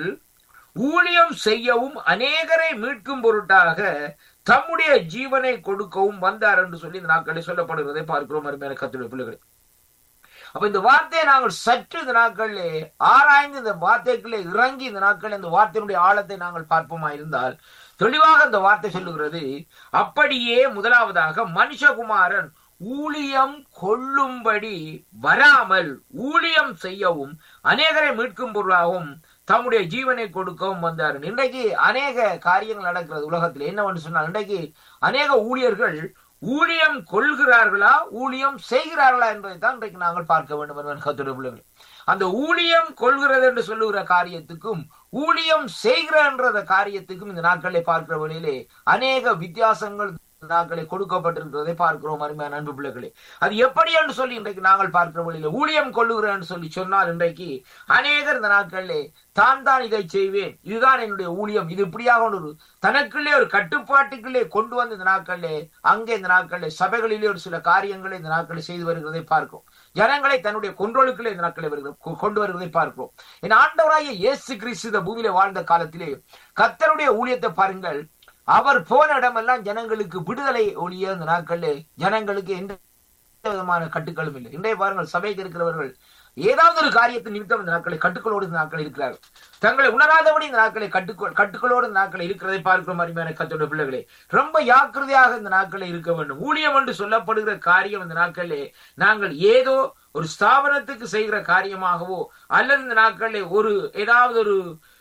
ஊழியம் செய்யவும் அநேகரை மீட்கும் பொருட்டாக தம்முடைய ஜீவனை கொடுக்கவும் வந்தார் என்று சொல்லி இந்த நாட்களில் சொல்லப்படுகிறதை பார்க்கிறோம் அருமையான கத்துடைய பிள்ளைகளை அப்ப இந்த வார்த்தையை நாங்கள் சற்று இந்த நாட்களிலே ஆராய்ந்து இந்த வார்த்தைக்குள்ளே இறங்கி இந்த நாட்களில் இந்த வார்த்தையினுடைய ஆழத்தை நாங்கள் பார்ப்போமா இருந்தால் தெளிவாக இந்த வார்த்தை சொல்லுகிறது அப்படியே முதலாவதாக மனுஷகுமாரன் ஊழியம் கொள்ளும்படி வராமல் ஊழியம் செய்யவும் அநேகரை மீட்கும் பொருளாகவும் தம்முடைய ஜீவனை கொடுக்கவும் வந்தார் இன்றைக்கு அநேக காரியங்கள் நடக்கிறது உலகத்தில் என்னவென்று சொன்னால் இன்றைக்கு அநேக ஊழியர்கள் ஊழியம் கொள்கிறார்களா ஊழியம் செய்கிறார்களா என்பதை தான் இன்றைக்கு நாங்கள் பார்க்க வேண்டும் என்பது கத்துடைய பிள்ளைகள் அந்த ஊழியம் கொள்கிறது என்று சொல்லுகிற காரியத்துக்கும் ஊழியம் செய்கிற என்ற காரியத்துக்கும் இந்த நாட்களை பார்க்கிற வழியிலே அநேக வித்தியாசங்கள் நாட்களை கொடுக்கப்பட்டிருக்கிறதை பார்க்கிறோம் அருமையான அன்பு பிள்ளைகளே அது எப்படி என்று சொல்லி இன்றைக்கு நாங்கள் பார்க்கிற வழியில ஊழியம் கொள்ளுகிறேன் என்று சொல்லி சொன்னால் இன்றைக்கு அநேகர் இந்த நாட்களிலே தான் தான் இதை செய்வேன் இதுதான் என்னுடைய ஊழியம் இது இப்படியாக ஒரு தனக்குள்ளே ஒரு கட்டுப்பாட்டுக்குள்ளே கொண்டு வந்து இந்த நாட்களிலே அங்கே இந்த நாட்களிலே சபைகளிலே ஒரு சில காரியங்களை இந்த நாட்களில் செய்து வருகிறதை பார்க்கிறோம் ஜனங்களை தன்னுடைய கொன்றொழுக்களே இந்த நாட்களை வருகிறது கொண்டு வருவதை பார்க்கிறோம் என் ஆண்டவராகிய இயேசு கிறிஸ்து இந்த பூமியில வாழ்ந்த காலத்திலே கத்தருடைய ஊழியத்தை பாருங்கள் அவர் போன இடமெல்லாம் ஜனங்களுக்கு விடுதலை ஒழிய இந்த நாட்களில் ஜனங்களுக்கு எந்த விதமான கட்டுக்களும் இல்லை இன்றைய பாருங்கள் சபைக்கு இருக்கிறவர்கள் ஏதாவது ஒரு காரியத்தின் நிமித்தம் இந்த நாட்களை கட்டுக்களோடு இந்த நாட்கள் இருக்கிறார்கள் தங்களை உணராதபடி இந்த நாட்களை கட்டுக்கோள் கட்டுக்களோடு இந்த நாட்களை இருக்கிறதை பார்க்கிறோம் அருமையான கத்தோட பிள்ளைகளே ரொம்ப ஜாக்கிரதையாக இந்த நாட்களில் இருக்க வேண்டும் ஊழியம் என்று சொல்லப்படுகிற காரியம் இந்த நாட்களிலே நாங்கள் ஏதோ ஒரு ஸ்தாபனத்துக்கு செய்கிற காரியமாகவோ அல்லது இந்த நாட்களிலே ஒரு ஏதாவது ஒரு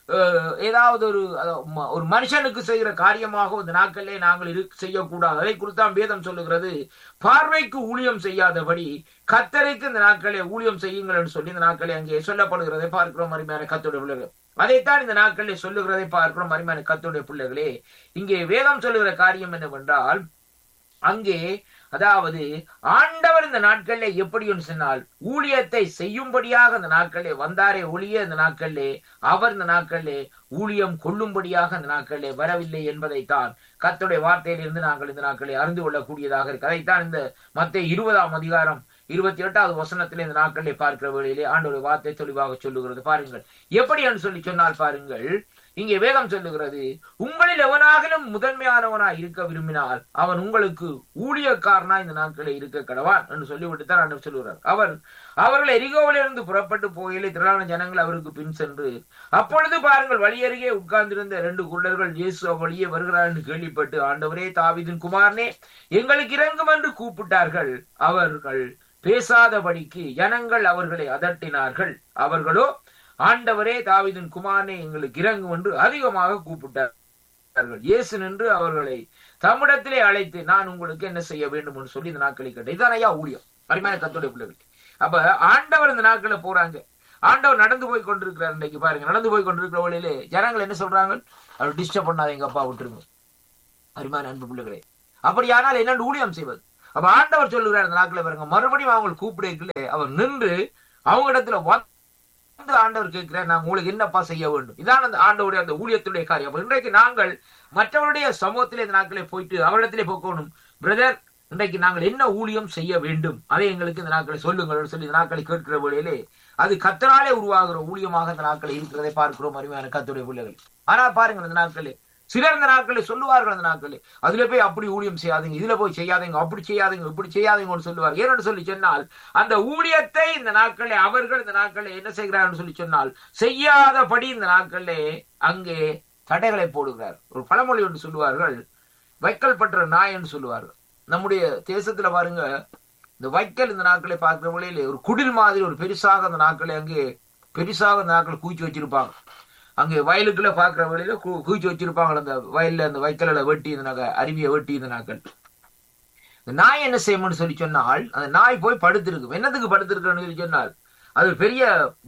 ஏதாவது ஒரு ஒரு மனுஷனுக்கு செய்கிற காரியமாக இந்த நாட்களிலே நாங்கள் இரு செய்யக்கூடாது அதை குறித்தான் வேதம் சொல்லுகிறது பார்வைக்கு ஊழியம் செய்யாதபடி கத்தரைக்கு இந்த நாட்களே ஊழியம் செய்யுங்கள் என்று சொல்லி இந்த நாட்களே அங்கே சொல்லப்படுகிறதை பார்க்கிறோம் அருமையான கத்தோடைய பிள்ளைகள் அதைத்தான் இந்த நாட்களில் சொல்லுகிறதை பார்க்கிறோம் அருமையான கத்தோடைய பிள்ளைகளே இங்கே வேதம் சொல்லுகிற காரியம் என்னவென்றால் அங்கே அதாவது ஆண்டவர் இந்த நாட்களிலே எப்படி என்று சொன்னால் ஊழியத்தை செய்யும்படியாக இந்த நாட்களிலே வந்தாரே ஒளிய இந்த நாட்களிலே அவர் இந்த நாட்களிலே ஊழியம் கொள்ளும்படியாக இந்த நாட்களிலே வரவில்லை என்பதைத்தான் கத்துடைய வார்த்தையிலிருந்து நாங்கள் இந்த நாட்களை அறிந்து கொள்ளக்கூடியதாக இருக்கு அதைத்தான் இந்த மத்திய இருபதாம் அதிகாரம் இருபத்தி எட்டாவது வசனத்திலே இந்த நாட்களிலே பார்க்கிற வேளையிலே ஆண்டோடைய வார்த்தை தெளிவாக சொல்லுகிறது பாருங்கள் எப்படி என்று சொல்லி சொன்னால் பாருங்கள் இங்கே வேதம் சொல்லுகிறது உங்களில் எவனாகிலும் முதன்மையானவனாய் இருக்க விரும்பினால் அவன் உங்களுக்கு ஊழியக்காரனா இந்த நாட்களில் இருக்க கடவான் என்று சொல்லிவிட்டு தான் ஆண்டவர் சொல்லுகிறார் அவர் அவர்கள் எரிகோவிலிருந்து புறப்பட்டு போயிலே திரளான ஜனங்கள் அவருக்கு பின் சென்று அப்பொழுது பாருங்கள் வழியருகே உட்கார்ந்திருந்த இரண்டு குள்ளர்கள் இயேசு வழியே வருகிறார் என்று கேள்விப்பட்டு ஆண்டவரே தாவிதின் குமாரனே எங்களுக்கு இறங்கும் என்று கூப்பிட்டார்கள் அவர்கள் பேசாதபடிக்கு ஜனங்கள் அவர்களை அதட்டினார்கள் அவர்களோ ஆண்டவரே தாவிதின் குமாரனே எங்களுக்கு இறங்கும் என்று அதிகமாக கூப்பிட்டார்கள் இயேசு நின்று அவர்களை தம்மிடத்திலே அழைத்து நான் உங்களுக்கு என்ன செய்ய வேண்டும் என்று சொல்லி இந்த நாட்களை கேட்டேன் இதான் ஐயா ஊழியம் அருமையான கத்தோடைய பிள்ளைகள் அப்ப ஆண்டவர் இந்த நாட்களை போறாங்க ஆண்டவர் நடந்து போய் கொண்டிருக்கிறார் இன்னைக்கு பாருங்க நடந்து போய் கொண்டிருக்கிற வழியிலே ஜனங்கள் என்ன சொல்றாங்க அவர் டிஸ்டர்ப் பண்ணாத எங்க அப்பா விட்டுருங்க அருமையான அன்பு பிள்ளைகளே அப்படியானால் என்னென்று ஊழியம் செய்வது அப்ப ஆண்டவர் சொல்லுகிறார் அந்த நாட்களை பாருங்க மறுபடியும் அவங்க கூப்பிடுகளே அவர் நின்று அவங்க இடத்துல வந்து ஆண்டவர் கேட்கிறார் நான் உங்களுக்கு என்னப்பா செய்ய வேண்டும் இதான் அந்த ஆண்டவருடைய அந்த ஊழியத்துடைய காரியம் அப்ப இன்றைக்கு நாங்கள் மற்றவருடைய சமூகத்திலே இந்த நாட்களை போயிட்டு அவரிடத்திலே போக்கணும் பிரதர் இன்றைக்கு நாங்கள் என்ன ஊழியம் செய்ய வேண்டும் அதை எங்களுக்கு இந்த நாட்களை சொல்லுங்கள் சொல்லி இந்த நாட்களை கேட்கிற வேளையிலே அது கத்தராலே உருவாகிற ஊழியமாக இந்த நாட்களை இருக்கிறதை பார்க்கிறோம் அருமையான கத்துடைய பிள்ளைகள் ஆனா பாருங்க இந்த நாட்களே சிலர் இந்த நாட்களை சொல்லுவார்கள் அந்த நாட்களே அதுல போய் அப்படி ஊழியம் செய்யாதீங்க இதுல போய் செய்யாதீங்க அப்படி செய்யாதீங்க இப்படி செய்யாதீங்கன்னு சொல்லுவார் ஏன்னு சொல்லி சொன்னால் அந்த ஊழியத்தை இந்த நாட்களே அவர்கள் இந்த நாட்களே என்ன செய்கிறார்கள் சொல்லி சொன்னால் செய்யாதபடி இந்த நாட்களே அங்கே தடைகளை போடுகிறார் ஒரு பழமொழி ஒன்று சொல்லுவார்கள் வைக்கல் பற்ற நாய் என்று சொல்லுவார்கள் நம்முடைய தேசத்துல பாருங்க இந்த வைக்கல் இந்த நாட்களை பார்க்கிற வழியிலே ஒரு குடில் மாதிரி ஒரு பெருசாக அந்த நாட்களை அங்கே பெருசாக அந்த நாட்களை குவிச்சு வச்சிருப்பாங்க அங்கே வயலுக்குள்ள பாக்குற வழியில குவிச்சு வச்சிருப்பாங்க அந்த வயல்ல அந்த வைக்கல வெட்டி இந்த நாக்க அருவியை வெட்டி இந்த நாக்கள் இந்த நாய் என்ன செய்யணும்னு சொல்லி சொன்னால் அந்த நாய் போய் படுத்திருக்கு என்னத்துக்கு படுத்திருக்குன்னு சொல்லி சொன்னால் அது பெரிய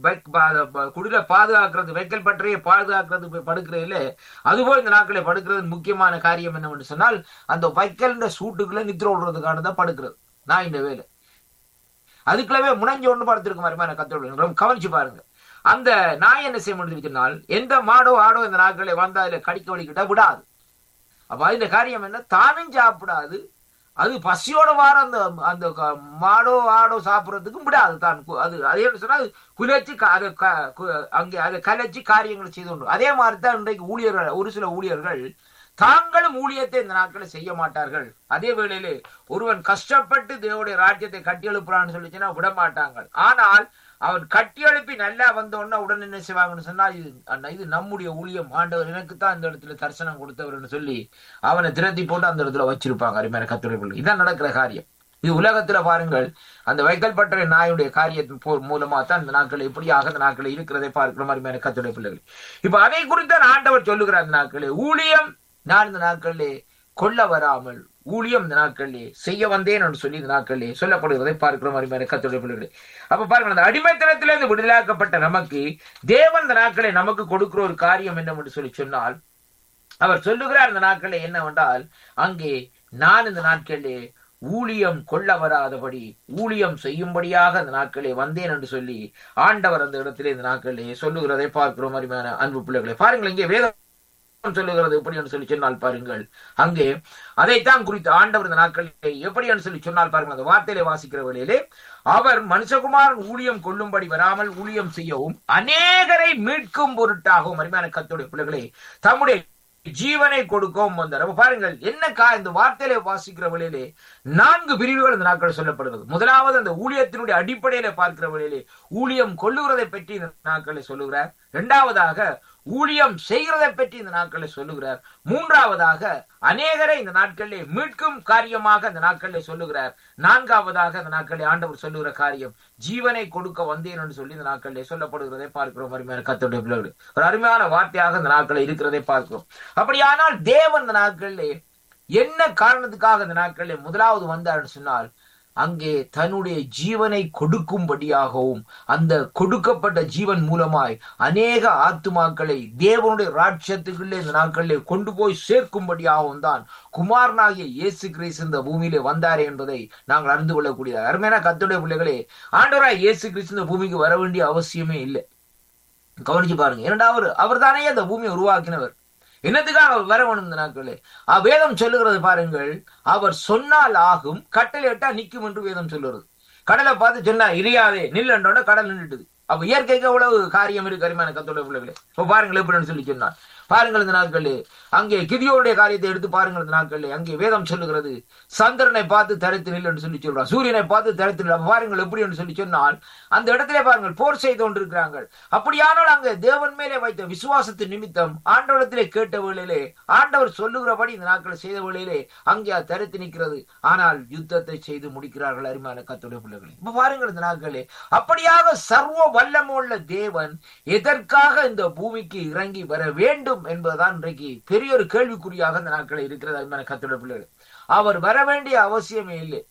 குடில பாதுகாக்கிறது வைக்கல் பற்றையை பாதுகாக்கிறது போய் படுக்கிறதுல அதுபோல் இந்த நாட்களை படுக்கிறது முக்கியமான காரியம் என்னவென்று சொன்னால் அந்த வைக்கல் சூட்டுக்குள்ள நித்திர விடுறதுக்கான தான் படுக்கிறது நான் இந்த வேலை அதுக்குள்ளவே முனைஞ்சு ஒன்று படுத்திருக்க மாதிரி கத்தோடு கவனிச்சு பாருங்க அந்த நாய் என்ன செய்ய முடியும் சொன்னால் எந்த மாடோ ஆடோ இந்த நாட்களை வந்தா அதுல கடிக்க வலிக்கிட்ட விடாது அப்ப இந்த காரியம் என்ன தானும் சாப்பிடாது அது பசியோட வார அந்த அந்த மாடோ ஆடோ சாப்பிடறதுக்கும் விடாது தான் அது அதே சொன்னா குலைச்சு அதை அங்கே அதை கலைச்சு காரியங்களை செய்து கொண்டு அதே மாதிரி தான் இன்றைக்கு ஊழியர்கள் ஒரு சில ஊழியர்கள் தாங்களும் ஊழியத்தை இந்த நாட்களை செய்ய மாட்டார்கள் அதே வேளையிலே ஒருவன் கஷ்டப்பட்டு தேவனுடைய ராஜ்யத்தை கட்டி எழுப்புறான்னு சொல்லிச்சுன்னா விட மாட்டாங்க ஆனால் அவன் கட்டி எழுப்பி நல்லா வந்தோன்னா உடனே என்ன செய்வாங்கன்னு சொன்னா இது இது நம்முடைய ஊழியம் ஆண்டவர் எனக்கு தான் இந்த இடத்துல தரிசனம் கொடுத்தவர்னு சொல்லி அவனை திரட்டி போட்டு அந்த இடத்துல வச்சிருப்பாங்க அருமையான கத்துரைகள் இதான் நடக்கிற காரியம் இது உலகத்துல பாருங்கள் அந்த வைக்கல் பற்ற நாயுடைய காரியத்தின் போர் மூலமா தான் இந்த நாட்கள் எப்படியாக அந்த நாட்கள் இருக்கிறதை பார்க்கிற மாதிரி கத்துடைய பிள்ளைகள் இப்ப அதை குறித்த ஆண்டவர் சொல்லுகிறார் அந்த நாட்களே ஊழியம் நான் இந்த நாட்களிலே கொல்ல வராமல் ஊழியம் இந்த நாட்களிலே செய்ய வந்தேன் என்று சொல்லி இந்த நாட்களிலே சொல்லப்படுவதை பார்க்கிற மாதிரி கத்துடைய பிள்ளைகளே அப்ப பாருங்க அந்த அடிமைத்தனத்திலிருந்து விடுதலாக்கப்பட்ட நமக்கு தேவன் இந்த நாட்களை நமக்கு கொடுக்கிற ஒரு காரியம் என்னவென்று சொல்லி சொன்னால் அவர் சொல்லுகிறார் இந்த நாட்களே என்னவென்றால் அங்கே நான் இந்த நாட்களிலே ஊழியம் கொள்ள வராதபடி ஊழியம் செய்யும்படியாக அந்த நாட்களே வந்தேன் என்று சொல்லி ஆண்டவர் அந்த இடத்திலே இந்த நாட்களிலே சொல்லுகிறதை பார்க்கிறோம் அருமையான அன்பு பிள்ளைகளை பாருங்கள் இங்கே வேதம் சொல்லுகிறது எப்படி என்று சொல்லி சொன்னால் பாருங்கள் அங்கே அதைத்தான் குறித்து ஆண்டவர் இந்த நாட்களிலே எப்படி என்று சொல்லி சொன்னால் பாருங்கள் அந்த வார்த்தையிலே வாசிக்கிற வழியிலே அவர் மனுஷகுமாரன் ஊழியம் கொள்ளும்படி வராமல் ஊழியம் செய்யவும் அநேகரை மீட்கும் பொருட்டாகவும் அருமையான கத்துடைய பிள்ளைகளே தம்முடைய ஜீவனை கொடுக்கவும் வந்தார் அப்ப பாருங்கள் என்ன கா இந்த வார்த்தையில வாசிக்கிற வழியிலே நான்கு பிரிவுகள் இந்த நாட்கள் சொல்லப்படுகிறது முதலாவது அந்த ஊழியத்தினுடைய அடிப்படையில பார்க்கிற வழியிலே ஊழியம் கொள்ளுகிறதை பற்றி இந்த நாட்களை சொல்லுகிறார் இரண்டாவதாக ஊழியம் செய்கிறதை பற்றி இந்த நாட்களை சொல்லுகிறார் மூன்றாவதாக அநேகரை இந்த நாட்களிலே மீட்கும் காரியமாக இந்த நாட்களிலே சொல்லுகிறார் நான்காவதாக இந்த நாட்களிலே ஆண்டவர் சொல்லுகிற காரியம் ஜீவனை கொடுக்க வந்தேன் என்று சொல்லி இந்த நாட்களிலே சொல்லப்படுகிறதை பார்க்கிறோம் அருமையான கத்தோடைய பிள்ளைகள் ஒரு அருமையான வார்த்தையாக இந்த நாட்களில் இருக்கிறதை பார்க்கிறோம் அப்படியானால் தேவன் இந்த நாட்களிலே என்ன காரணத்துக்காக இந்த நாட்களிலே முதலாவது வந்தார்னு சொன்னால் அங்கே தன்னுடைய ஜீவனை கொடுக்கும்படியாகவும் அந்த கொடுக்கப்பட்ட ஜீவன் மூலமாய் அநேக ஆத்துமாக்களை தேவனுடைய ராட்சத்துக்குள்ளே இந்த நாட்களிலே கொண்டு போய் சேர்க்கும்படியாகவும் தான் குமாரனாகிய இயேசு கிறிஸ்து இந்த பூமியிலே வந்தாரே என்பதை நாங்கள் அறிந்து கொள்ளக்கூடிய அருமையான கத்துடைய பிள்ளைகளே ஆண்டவராய் இயேசு கிறிஸ்து இந்த பூமிக்கு வர வேண்டிய அவசியமே இல்லை கவனிச்சு பாருங்க இரண்டாவது அவர் தானே அந்த பூமியை உருவாக்கினவர் என்னத்துக்காக அவர் வர வேணும் இந்த நாட்களே வேதம் சொல்லுகிறது பாருங்கள் அவர் சொன்னால் ஆகும் கட்டளை எட்டா நிற்கும் என்று வேதம் சொல்லுறது கடலை பார்த்து சொன்னா இரியாதே நில்லண்டோட கடல் நின்றுட்டுது அப்ப இயற்கைக்கு எவ்வளவு காரியம் இருக்கு அருமையான கத்தோட பிள்ளைகளே இப்ப பாருங்கள் எப்படின்னு சொல்லி சொன்னார் பாருங்கள் இந்த நாட்களே அங்கே கிதியோடைய காரியத்தை எடுத்து பாருங்கள் இந்த நாட்களே அங்கே வேதம் சொல்லுகிறது சந்திரனை பார்த்து தரைத்து நில் என்று சொல்லி சொல்றார் சூரியனை பார்த்து தரைத்து நில் பாருங்கள் எப்படி என்று சொல்லி சொன்னால் அந்த இடத்திலே பாருங்கள் போர் செய்து கொண்டிருக்கிறார்கள் அப்படியானால் அங்கே தேவன் மேலே வைத்த விசுவாசத்தின் நிமித்தம் ஆண்டவரத்திலே கேட்ட வேளையிலே ஆண்டவர் சொல்லுகிறபடி இந்த நாட்களை செய்த வேளையிலே அங்கே தரைத்து நிற்கிறது ஆனால் யுத்தத்தை செய்து முடிக்கிறார்கள் அருமையான கத்துடைய பிள்ளைகளே இப்ப பாருங்கள் இந்த நாட்களே அப்படியாக சர்வ வல்லமுள்ள தேவன் எதற்காக இந்த பூமிக்கு இறங்கி வர வேண்டும் வேண்டும் என்பதுதான் இன்றைக்கு பெரிய ஒரு கேள்விக்குறியாக இந்த நாட்களில் இருக்கிறது அருமையான கத்துடைய பிள்ளைகள் அவர் வர வேண்டிய அவசியமே இல்லை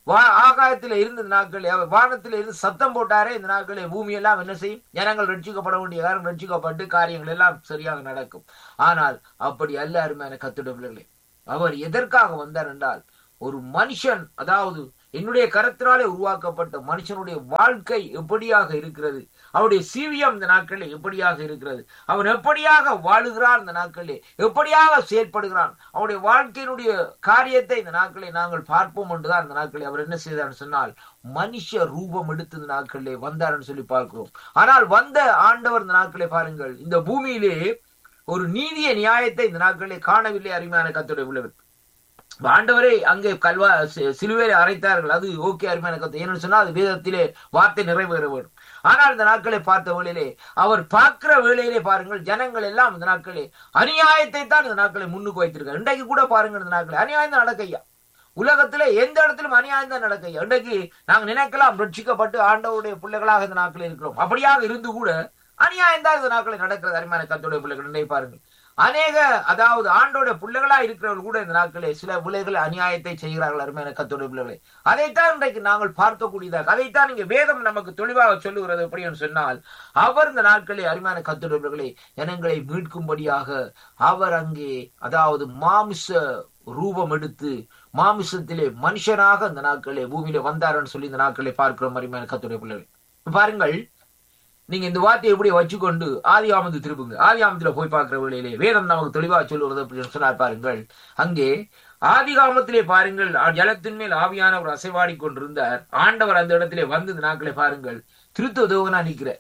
வா ஆகாயத்தில் இருந்த நாட்களே அவர் வானத்தில் இருந்து சத்தம் போட்டாரே இந்த நாட்களே பூமி எல்லாம் என்ன செய்யும் ஜனங்கள் ரட்சிக்கப்பட வேண்டிய காரணம் ரட்சிக்கப்பட்டு காரியங்கள் எல்லாம் சரியாக நடக்கும் ஆனால் அப்படி அல்ல அருமையான கத்துட பிள்ளைகளே அவர் எதற்காக வந்தார் என்றால் ஒரு மனுஷன் அதாவது என்னுடைய கரத்தினாலே உருவாக்கப்பட்ட மனுஷனுடைய வாழ்க்கை எப்படியாக இருக்கிறது அவருடைய சீவியம் இந்த நாட்களில் எப்படியாக இருக்கிறது அவன் எப்படியாக வாழுகிறான் இந்த நாட்களிலே எப்படியாக செயல்படுகிறான் அவருடைய வாழ்க்கையினுடைய காரியத்தை இந்த நாட்களை நாங்கள் பார்ப்போம் என்றுதான் இந்த நாட்களில் அவர் என்ன செய்தார் சொன்னால் மனுஷ ரூபம் எடுத்து இந்த நாட்களிலே வந்தார்னு சொல்லி பார்க்கிறோம் ஆனால் வந்த ஆண்டவர் இந்த நாட்களை பாருங்கள் இந்த பூமியிலே ஒரு நீதிய நியாயத்தை இந்த நாட்களிலே காணவில்லை அருமையான கத்துடைய உள்ளவர் ஆண்டவரே அங்கே கல்வா சி- சிலுவையிலே அரைத்தார்கள் அது ஓகே அருமையான கத்து ஏன்னு சொன்னா அது வேதத்திலே வார்த்தை நிறைவேற வேண்டும் ஆனால் இந்த நாட்களை பார்த்த வேளையிலே அவர் பார்க்கிற வேளையிலே பாருங்கள் ஜனங்கள் எல்லாம் இந்த நாட்களே அநியாயத்தை தான் இந்த நாட்களை முன்னுக்கு வைத்திருக்காரு இன்றைக்கு கூட பாருங்கள் இந்த நாட்களே அநியாயம் தான் நடக்கையா உலகத்துல எந்த இடத்திலும் அநியாயம் தான் நடக்கையா இன்றைக்கு நாங்க நினைக்கலாம் ரட்சிக்கப்பட்டு ஆண்டவருடைய பிள்ளைகளாக இந்த நாட்களில் இருக்கிறோம் அப்படியாக இருந்து கூட அநியாயம் தான் இந்த நாட்களில் நடக்கிறது அருமையான கத்தோடைய பிள்ளைகள் நினை பாருங்கள் அநேக அதாவது ஆண்டோட பிள்ளைகளா இருக்கிறவர்கள் கூட இந்த நாட்களே சில பிள்ளைகள் அநியாயத்தை செய்கிறார்கள் அருமையான கத்தோடைய பிள்ளைகளை அதைத்தான் இன்றைக்கு நாங்கள் பார்க்கக்கூடியதாக அதைத்தான் இங்க வேதம் நமக்கு தெளிவாக சொல்லுகிறது எப்படின்னு சொன்னால் அவர் இந்த நாட்களே அருமையான கத்தோடைய பிள்ளைகளை ஜனங்களை மீட்கும்படியாக அவர் அங்கே அதாவது மாமிச ரூபம் எடுத்து மாமிசத்திலே மனுஷனாக இந்த நாட்களே பூமியில வந்தாருன்னு சொல்லி இந்த நாட்களை பார்க்கிறோம் அருமையான கத்துடைய பிள்ளைகள் பாருங்கள் நீங்க இந்த வார்த்தையை எப்படி வச்சுக்கொண்டு ஆதி ஆமந்து திருப்புங்க ஆதி ஆமத்துல போய் பார்க்கிற வேளையிலே வேதம் நமக்கு தெளிவா சொல்லுவது அப்படின்னு சொன்னார் பாருங்கள் அங்கே ஆதி காமத்திலே பாருங்கள் ஆ- ஜலத்தின் மேல் ஆவியானவர் அசைவாடி கொண்டிருந்தார் ஆண்டவர் அந்த இடத்திலே வந்து இந்த நாட்களை பாருங்கள் திருத்துவ தேவனா நிக்கிற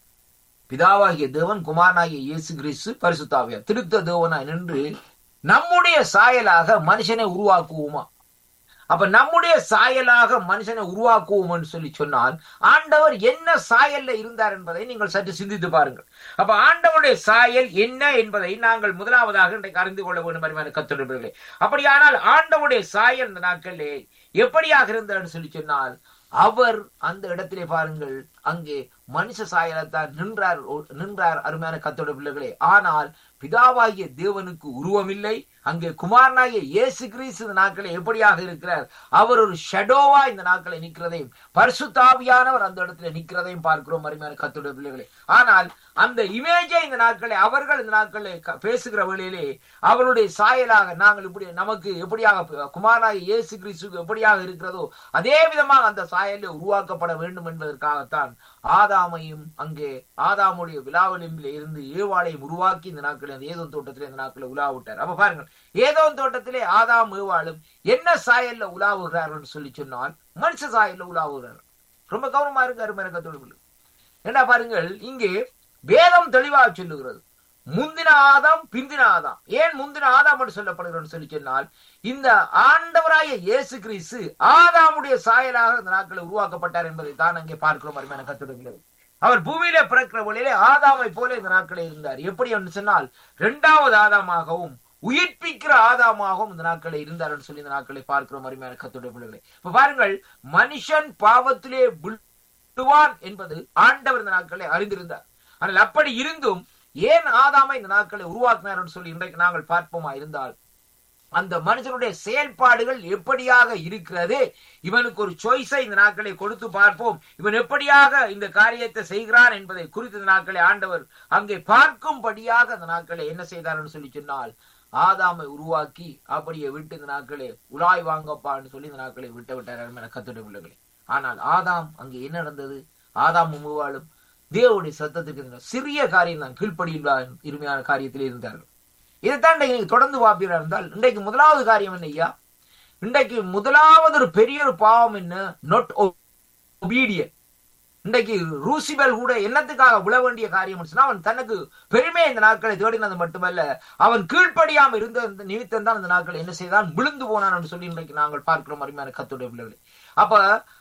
பிதாவாகிய தேவன் குமாரனாகிய இயேசு கிறிஸ்து பரிசுத்தாவியா திருத்த தேவனா நின்று நம்முடைய சாயலாக மனுஷனை உருவாக்குவோமா அப்ப நம்முடைய சாயலாக மனுஷனை உருவாக்குவோம்னு சொல்லி சொன்னால் ஆண்டவர் என்ன சாயல்ல இருந்தார் என்பதை நீங்கள் சற்று சிந்தித்து பாருங்கள் அப்ப ஆண்டவருடைய சாயல் என்ன என்பதை நாங்கள் முதலாவதாக இன்றைக்கு அறிந்து கொள்ள வேண்டும் அருமையான கத்துடையவர்களே அப்படியானால் ஆண்டவருடைய சாயல் இந்த நாட்களிலே எப்படியாக இருந்தார்னு சொல்லி சொன்னால் அவர் அந்த இடத்திலே பாருங்கள் அங்கே மனுஷ சாயலத்தான் நின்றார் நின்றார் அருமையான கத்தோட பிள்ளைகளே ஆனால் பிதாவாகிய தேவனுக்கு உருவமில்லை அங்கே குமாரனாகிய இயேசு கிறிஸ்து இந்த நாட்களை எப்படியாக இருக்கிறார் அவர் ஒரு ஷெடோவா இந்த நாட்களை நிற்கிறதையும் பரிசுத்தாவியானவர் அந்த இடத்துல நிற்கிறதையும் பார்க்கிறோம் அருமையான கத்தோட பிள்ளைகளே ஆனால் அந்த இமேஜை இந்த நாட்களை அவர்கள் இந்த நாட்களை க- பேசுகிற வேளையிலே அவருடைய சாயலாக நாங்கள் இப்படி நமக்கு எப்படியாக குமாரனாகிய இயேசு கிறிஸ்துக்கு எப்படியாக இருக்கிறதோ அதே விதமாக அந்த சாயலில் உருவாக்கப்பட வேண்டும் என்பதற்காகத்தான் ஆதாமையும் அங்கே ஆதாமுடைய விழாவெலும்பில் இருந்து ஏவாளையும் உருவாக்கி இந்த நாட்களில் அந்த ஏதோ தோட்டத்திலே இந்த நாட்களில் உலா விட்டார் அப்ப பாருங்கள் ஏதோ தோட்டத்திலே ஆதாம் ஏவாளும் என்ன சாயல்ல உலாவுகிறார்கள் சொல்லி சொன்னால் மனுஷ சாயல்ல உலாவுகிறார்கள் ரொம்ப கவனமா இருக்கு அருமையான தொழில் என்ன பாருங்கள் இங்கே வேதம் தெளிவாக சொல்லுகிறது முந்தின ஆதாம் பிந்தின ஆதாம் ஏன் முந்தின ஆதாம் என்று சொல்லப்படுகிறது சொல்லி சொன்னால் இந்த ஆண்டவராய இயேசு கிறிஸ்து ஆதாமுடைய சாயலாக இந்த நாட்களில் உருவாக்கப்பட்டார் என்பதை தான் அங்கே பார்க்கிறோம் அருமையான கத்துடுகிறது அவர் பூமியில பிறக்கிற வழியிலே ஆதாமை போல இந்த நாட்களில் இருந்தார் எப்படி என்று சொன்னால் இரண்டாவது ஆதாமாகவும் உயிர்ப்பிக்கிற ஆதாமாகவும் இந்த நாட்களில் இருந்தார் என்று சொல்லி இந்த நாட்களை பார்க்கிறோம் அருமையான கத்துடைய பிள்ளைகளை இப்ப பாருங்கள் மனுஷன் பாவத்திலே விழுவான் என்பது ஆண்டவர் இந்த நாட்களை அறிந்திருந்தார் ஆனால் அப்படி இருந்தும் ஏன் ஆதாமை இந்த நாட்களை உருவாக்கினார் என்று சொல்லி இன்றைக்கு நாங்கள் பார்ப்போமா இருந்தால் அந்த மனுஷனுடைய செயல்பாடுகள் எப்படியாக இருக்கிறது இவனுக்கு ஒரு சாய்ஸை இந்த நாட்களை கொடுத்து பார்ப்போம் இவன் எப்படியாக இந்த காரியத்தை செய்கிறான் என்பதை குறித்து இந்த நாட்களை ஆண்டவர் அங்கே பார்க்கும்படியாக அந்த நாட்களை என்ன செய்தார் என்று சொல்லி சொன்னால் ஆதாமை உருவாக்கி அப்படியே விட்டு இந்த நாட்களே உலாய் வாங்கப்பான்னு சொல்லி இந்த நாட்களை விட்டு விட்டார் என கத்துடைய பிள்ளைகளே ஆனால் ஆதாம் அங்கே என்ன நடந்தது ஆதாம் மூவாளும் தேவனுடைய சத்தத்துக்கு இருந்த சிறிய காரியம் தான் கீழ்ப்படியில்லா இருமையான காரியத்தில் இருந்தார்கள் இதைத்தான் இன்றைக்கு நீங்க தொடர்ந்து பார்ப்பீரா இருந்தால் இன்றைக்கு முதலாவது காரியம் என்ன ஐயா இன்றைக்கு முதலாவது ஒரு பெரிய ஒரு பாவம் என்ன நொட் ஒபீடியன் இன்றைக்கு ரூசிபல் கூட என்னத்துக்காக விழ வேண்டிய காரியம் சொன்னா அவன் தனக்கு பெருமை இந்த நாட்களை தேடினது மட்டுமல்ல அவன் கீழ்ப்படியாம இருந்த இந்த நிமித்தம் தான் இந்த நாட்கள் என்ன செய்தான் விழுந்து போனான் என்று சொல்லி இன்றைக்கு நாங்கள் பார்க்கிறோம் அருமையான கத்துடைய பிள்ளைகளை அப்ப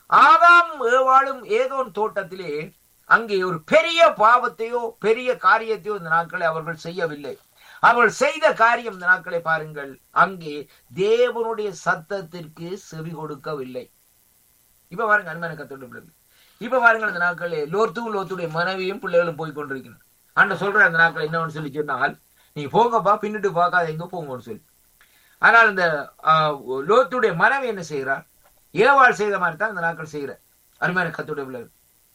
ஆதாம் ஏவாளும் ஏதோ தோட்டத்திலே அங்கே ஒரு பெரிய பாவத்தையோ பெரிய காரியத்தையோ இந்த நாட்களை அவர்கள் செய்யவில்லை அவர்கள் செய்த காரியம் இந்த நாட்களை பாருங்கள் அங்கே தேவனுடைய சத்தத்திற்கு செவி கொடுக்கவில்லை இப்ப பாருங்க அருமையான கத்தோட பிள்ளைகள் இப்ப பாருங்கள் இந்த நாட்களே லோத்தும் லோத்துடைய மனைவியும் பிள்ளைகளும் போய் கொண்டிருக்கணும் ஆண்ட சொல்ற அந்த நாட்கள் என்னன்னு சொல்லி சொன்னால் நீங்க போங்கப்பா பின்னிட்டு பார்க்காத எங்க போங்கன்னு சொல்லி ஆனால் இந்த ஆஹ், லோத்துடைய மனைவி என்ன செய்கிறார் ஏவாள் செய்த மாதிரி தான் இந்த நாட்கள் செய்கிற அருமையான கத்துடைய பிள்ளைகள்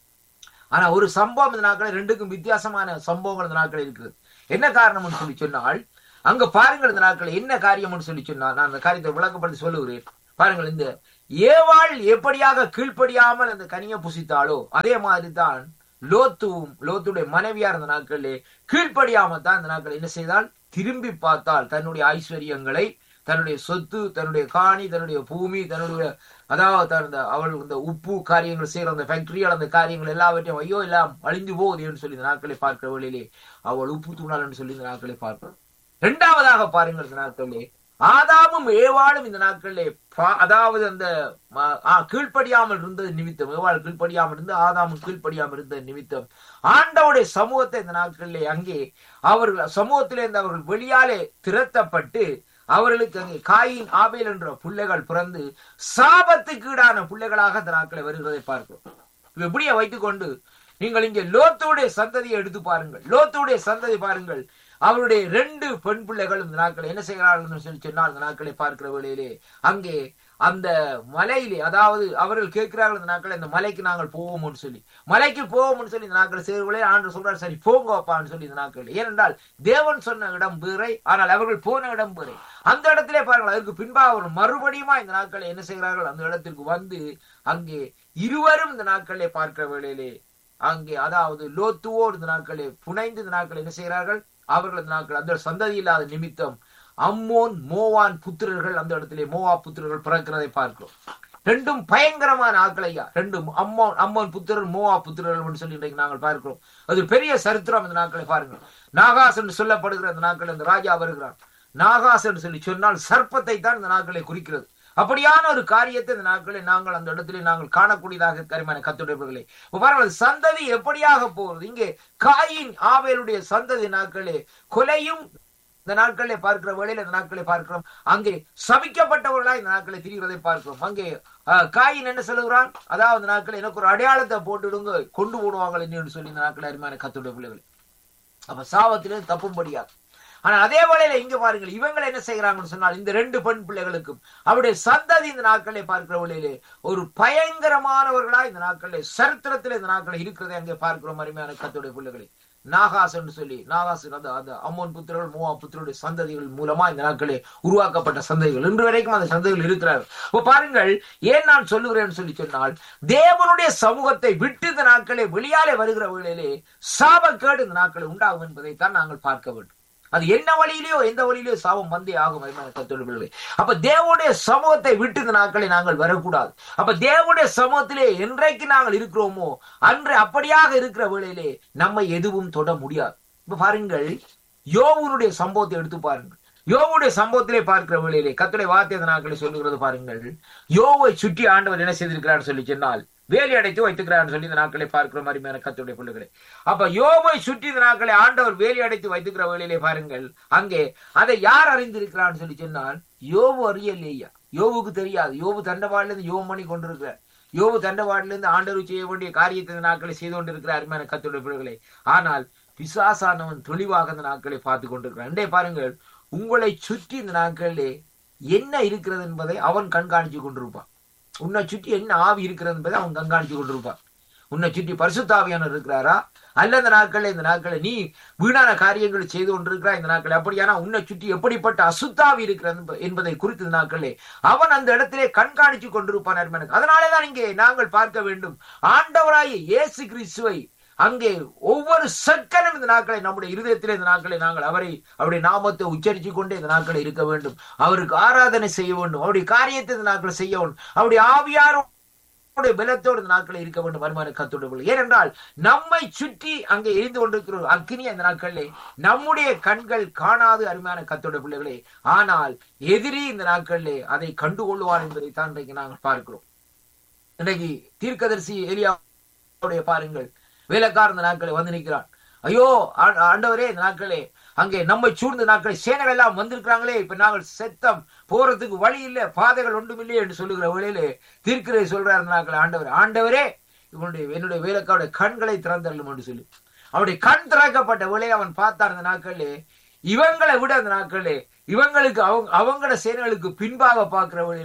ஆனா ஒரு சம்பவம் இந்த நாட்கள் ரெண்டுக்கும் வித்தியாசமான சம்பவங்கள் இந்த நாட்கள் இருக்குது என்ன காரணம்னு சொல்லி சொன்னால் அங்க பாருங்கள் இந்த நாட்கள் என்ன காரியம்னு சொல்லி சொன்னால் நான் அந்த காரியத்தை விளக்கப்படுத்தி சொல்லுகிறேன் பாருங்கள் இந்த ஏவாள் எப்படியாக கீழ்ப்படியாமல் அந்த கனியை புசித்தாளோ அதே மாதிரி தான் லோத்துவும் லோத்துடைய மனைவியார் இந்த நாட்களிலே கீழ்ப்படியாம தான் இந்த நாட்கள் என்ன செய்தால் திரும்பி பார்த்தால் தன்னுடைய ஐஸ்வர்யங்களை தன்னுடைய சொத்து தன்னுடைய காணி தன்னுடைய பூமி தன்னுடைய அதாவது தன் அவள் இந்த உப்பு காரியங்கள் செய்யற அந்த ஃபேக்டரியால் அந்த காரியங்கள் எல்லாவற்றையும் ஐயோ எல்லாம் அழிந்து போகுது என்று சொல்லி இந்த நாட்களை பார்க்கிற வழியிலே அவள் உப்பு தூணால் என்று சொல்லி இந்த நாட்களை பார்க்கிறோம் இரண்டாவதாக பாருங்கள் இந்த நாட்களிலே ஆதாமும் ஏவாளும் இந்த நாட்களிலே அதாவது அந்த கீழ்ப்படியாமல் இருந்தது நிமித்தம் ஏவாள் கீழ்ப்படியாமல் இருந்து ஆதாமும் கீழ்ப்படியாமல் இருந்த நிமித்தம் ஆண்டவுடைய சமூகத்தை இந்த நாட்களிலே அங்கே அவர்கள் சமூகத்திலே இருந்து அவர்கள் வெளியாலே திரட்டப்பட்டு அவர்களுக்கு அங்கே காயின் ஆபேல் என்ற பிள்ளைகள் பிறந்து சாபத்துக்கு ஈடான பிள்ளைகளாக அந்த நாட்களை வருகிறதை பார்க்கிறோம் இப்படியே வைத்துக் கொண்டு நீங்கள் இங்கே லோத்துடைய சந்ததியை எடுத்து பாருங்கள் லோத்துடைய சந்ததி பாருங்கள் அவருடைய ரெண்டு பெண் பிள்ளைகள் இந்த நாட்களை என்ன செய்கிறார்கள் சொல்லி சொன்னால் இந்த நாட்களை பார்க்கிற வேளையிலே அங்கே அந்த மலையிலே அதாவது அவர்கள் கேட்கிறார்கள் இந்த நாட்களை இந்த மலைக்கு நாங்கள் போவோம்னு சொல்லி மலைக்கு போவோம்னு சொல்லி இந்த நாட்கள் சேர்வுகளே ஆண்டு சொல்றாரு சரி போங்க அப்பான்னு சொல்லி இந்த நாட்கள் ஏனென்றால் தேவன் சொன்ன இடம் வேறை ஆனால் அவர்கள் போன இடம் வேறை அந்த இடத்திலே பாருங்கள் அதற்கு பின்பாக அவர் மறுபடியுமா இந்த நாட்களை என்ன செய்கிறார்கள் அந்த இடத்திற்கு வந்து அங்கே இருவரும் இந்த நாட்களை பார்க்கிற வேளையிலே அங்கே அதாவது லோத்துவோடு இந்த நாட்களை புனைந்து இந்த நாட்கள் என்ன செய்கிறார்கள் அவர்கள் இந்த நாட்கள் அந்த சந்ததி இல்லாத நிமித்தம் அம்மோன் மோவான் புத்திரர்கள் அந்த இடத்திலே மோவா புத்திரர்கள் பிறக்கிறதை பார்க்கிறோம் ரெண்டும் பயங்கரமான ஆட்கள் ஐயா ரெண்டும் அம்மோன் அம்மோன் புத்திரர் மோவா புத்திரர்கள் சொல்லி இன்றைக்கு நாங்கள் பார்க்கிறோம் அது பெரிய சரித்திரம் இந்த நாட்களை பாருங்கள் நாகாஸ் என்று சொல்லப்படுகிற இந்த நாட்கள் இந்த ராஜா வருகிறான் நாகாஸ் என்று சொல்லி சொன்னால் சர்ப்பத்தை தான் இந்த நாட்களை குறிக்கிறது அப்படியான ஒரு காரியத்தை இந்த நாட்களை நாங்கள் அந்த இடத்திலே நாங்கள் காணக்கூடியதாக கரிமான கத்துடையவர்களே பாருங்கள் சந்ததி எப்படியாக போகிறது இங்கே காயின் ஆவேலுடைய சந்ததி நாட்களே கொலையும் இந்த நாட்களை பார்க்கிற வேளையில் இந்த நாட்களை பார்க்கிறோம் அங்கே சபிக்கப்பட்டவர்களா இந்த நாட்களை திரிகிறதை பார்க்கிறோம் அங்கே காயின் என்ன சொல்லுகிறான் அதாவது நாட்கள் எனக்கு ஒரு அடையாளத்தை போட்டுடுங்க கொண்டு போடுவாங்க என்று சொல்லி இந்த நாட்களை அருமையான கத்துடைய பிள்ளைகளை அப்ப சாவத்திலே தப்பும்படியாது ஆனா அதே வேளையில இங்க பாருங்கள் இவங்க என்ன செய்யறாங்கன்னு சொன்னால் இந்த ரெண்டு பெண் பிள்ளைகளுக்கும் அவருடைய சந்ததி இந்த நாட்களை பார்க்கிற வழியிலே ஒரு பயங்கரமானவர்களா இந்த நாட்களிலே சரித்திரத்தில் இந்த நாட்களை இருக்கிறதை அங்கே பார்க்கிறோம் அருமையான கத்துடைய பிள்ளைகளை நாகாஸ் என்று சொல்லி நாகாஸ் அந்த அந்த அம்மன் புத்திரர்கள் மூவா புத்திரருடைய சந்ததிகள் மூலமா இந்த நாட்களே உருவாக்கப்பட்ட சந்ததிகள் இன்று வரைக்கும் அந்த சந்ததிகள் இருக்கிறார்கள் இப்போ பாருங்கள் ஏன் நான் சொல்லுகிறேன் சொல்லி சொன்னால் தேவனுடைய சமூகத்தை விட்டு இந்த நாட்களே வெளியாலே வருகிற வேளையிலே சாபக்கேடு இந்த நாட்களை உண்டாகும் என்பதைத்தான் நாங்கள் பார்க்க வேண்டும் அது என்ன வழியிலேயோ எந்த வழியிலேயோ சாபம் வந்தே ஆகும் கத்தொழில்களை அப்ப தேவனுடைய சமூகத்தை விட்டு இந்த நாட்களை நாங்கள் வரக்கூடாது அப்ப தேவனுடைய சமூகத்திலே என்றைக்கு நாங்கள் இருக்கிறோமோ அன்று அப்படியாக இருக்கிற வேளையிலே நம்மை எதுவும் தொட முடியாது இப்ப பாருங்கள் யோவனுடைய சம்பவத்தை எடுத்து பாருங்கள் யோவுடைய சம்பவத்திலே பார்க்கிற வேளையிலே கத்துடைய வார்த்தை அந்த நாட்களை சொல்லுகிறது பாருங்கள் யோவை சுற்றி ஆண்டவர் என்ன செய்திருக்கிறார் சொல்லி சொன்னால் வேலி அடைத்து வைத்துக்கிறார் சொல்லி இந்த நாட்களை பார்க்கிற மாதிரி மேல கத்துடைய பிள்ளைகளை அப்ப யோபை சுற்றி இந்த நாட்களை ஆண்டவர் வேலி அடைத்து வைத்துக்கிற வேலையிலே பாருங்கள் அங்கே அதை யார் அறிந்திருக்கிறான்னு சொல்லி சொன்னால் யோபு அறியலையா யோபுக்கு தெரியாது யோபு தண்டவாடுல இருந்து யோபு பண்ணி கொண்டிருக்கிறார் யோபு தண்டவாடுல இருந்து ஆண்டவர் செய்ய வேண்டிய காரியத்தை இந்த நாட்களை செய்து கொண்டிருக்கிற அருமையான கத்துடைய பிள்ளைகளை ஆனால் பிசாசானவன் தெளிவாக இந்த நாட்களை பார்த்து கொண்டிருக்கிறான் இன்றைய பாருங்கள் உங்களை சுற்றி இந்த நாட்களிலே என்ன இருக்கிறது என்பதை அவன் கண்காணிச்சு கொண்டிருப்பான் உன்னை சுற்றி என்ன ஆவி இருக்கிறது என்பதை அவன் கண்காணிச்சு கொண்டிருப்பான் உன்னை சுற்றி பரிசுத்தாவியானவர் இருக்கிறாரா அல்ல இந்த நாட்களில் இந்த நாட்களை நீ வீணான காரியங்களை செய்து கொண்டிருக்கிறாய் இந்த நாட்கள் அப்படியானா உன்னை சுற்றி எப்படிப்பட்ட அசுத்தாவி இருக்கிறது என்பதை குறித்து இந்த நாட்களே அவன் அந்த இடத்திலே கண்காணிச்சு கொண்டிருப்பான் அருமனுக்கு அதனாலேதான் இங்கே நாங்கள் பார்க்க வேண்டும் ஆண்டவராய இயேசு கிறிஸ்துவை அங்கே ஒவ்வொரு சக்கரம் இந்த நாட்களை நம்முடைய இருதயத்தில் இந்த நாட்களை நாங்கள் அவரை அவருடைய நாமத்தை உச்சரித்து கொண்டே இந்த நாட்களை இருக்க வேண்டும் அவருக்கு ஆராதனை செய்ய வேண்டும் அவருடைய காரியத்தை இந்த நாட்களை செய்ய வேண்டும் அவருடைய ஆவியாரும் பலத்தோடு இந்த நாட்களை இருக்க வேண்டும் வருமான கத்தோடு ஏனென்றால் நம்மை சுற்றி அங்கே எரிந்து கொண்டிருக்கிற அக்னி அந்த நாட்களிலே நம்முடைய கண்கள் காணாது அருமையான கத்தோட பிள்ளைகளே ஆனால் எதிரி இந்த நாட்களிலே அதை கண்டுகொள்வார் என்பதை தான் இன்றைக்கு நாங்கள் பார்க்கிறோம் இன்றைக்கு தீர்க்கதரிசி எலியாவுடைய பாருங்கள் வேலைக்கார இந்த நாட்களை வந்து நிற்கிறான் ஐயோ ஆண்டவரே இந்த நாட்களே அங்கே நம்மை சூழ்ந்த நாட்களை சேனைகள் எல்லாம் வந்திருக்கிறாங்களே இப்ப நாங்கள் செத்தம் போறதுக்கு வழி இல்லை பாதைகள் ஒன்றும் இல்லையே என்று சொல்லுகிற வழியிலே தீர்க்கிறே சொல்றாரு இந்த நாட்கள் ஆண்டவர் ஆண்டவரே இவனுடைய என்னுடைய வேலைக்காவுடைய கண்களை திறந்தரலும் என்று சொல்லி அவருடைய கண் திறக்கப்பட்ட வேலையை அவன் பார்த்தார் அந்த நாட்களே இவங்களை விட அந்த நாட்களே இவங்களுக்கு அவங்க அவங்களோட சேனைகளுக்கு பின்பாக பார்க்கிற வழியிலே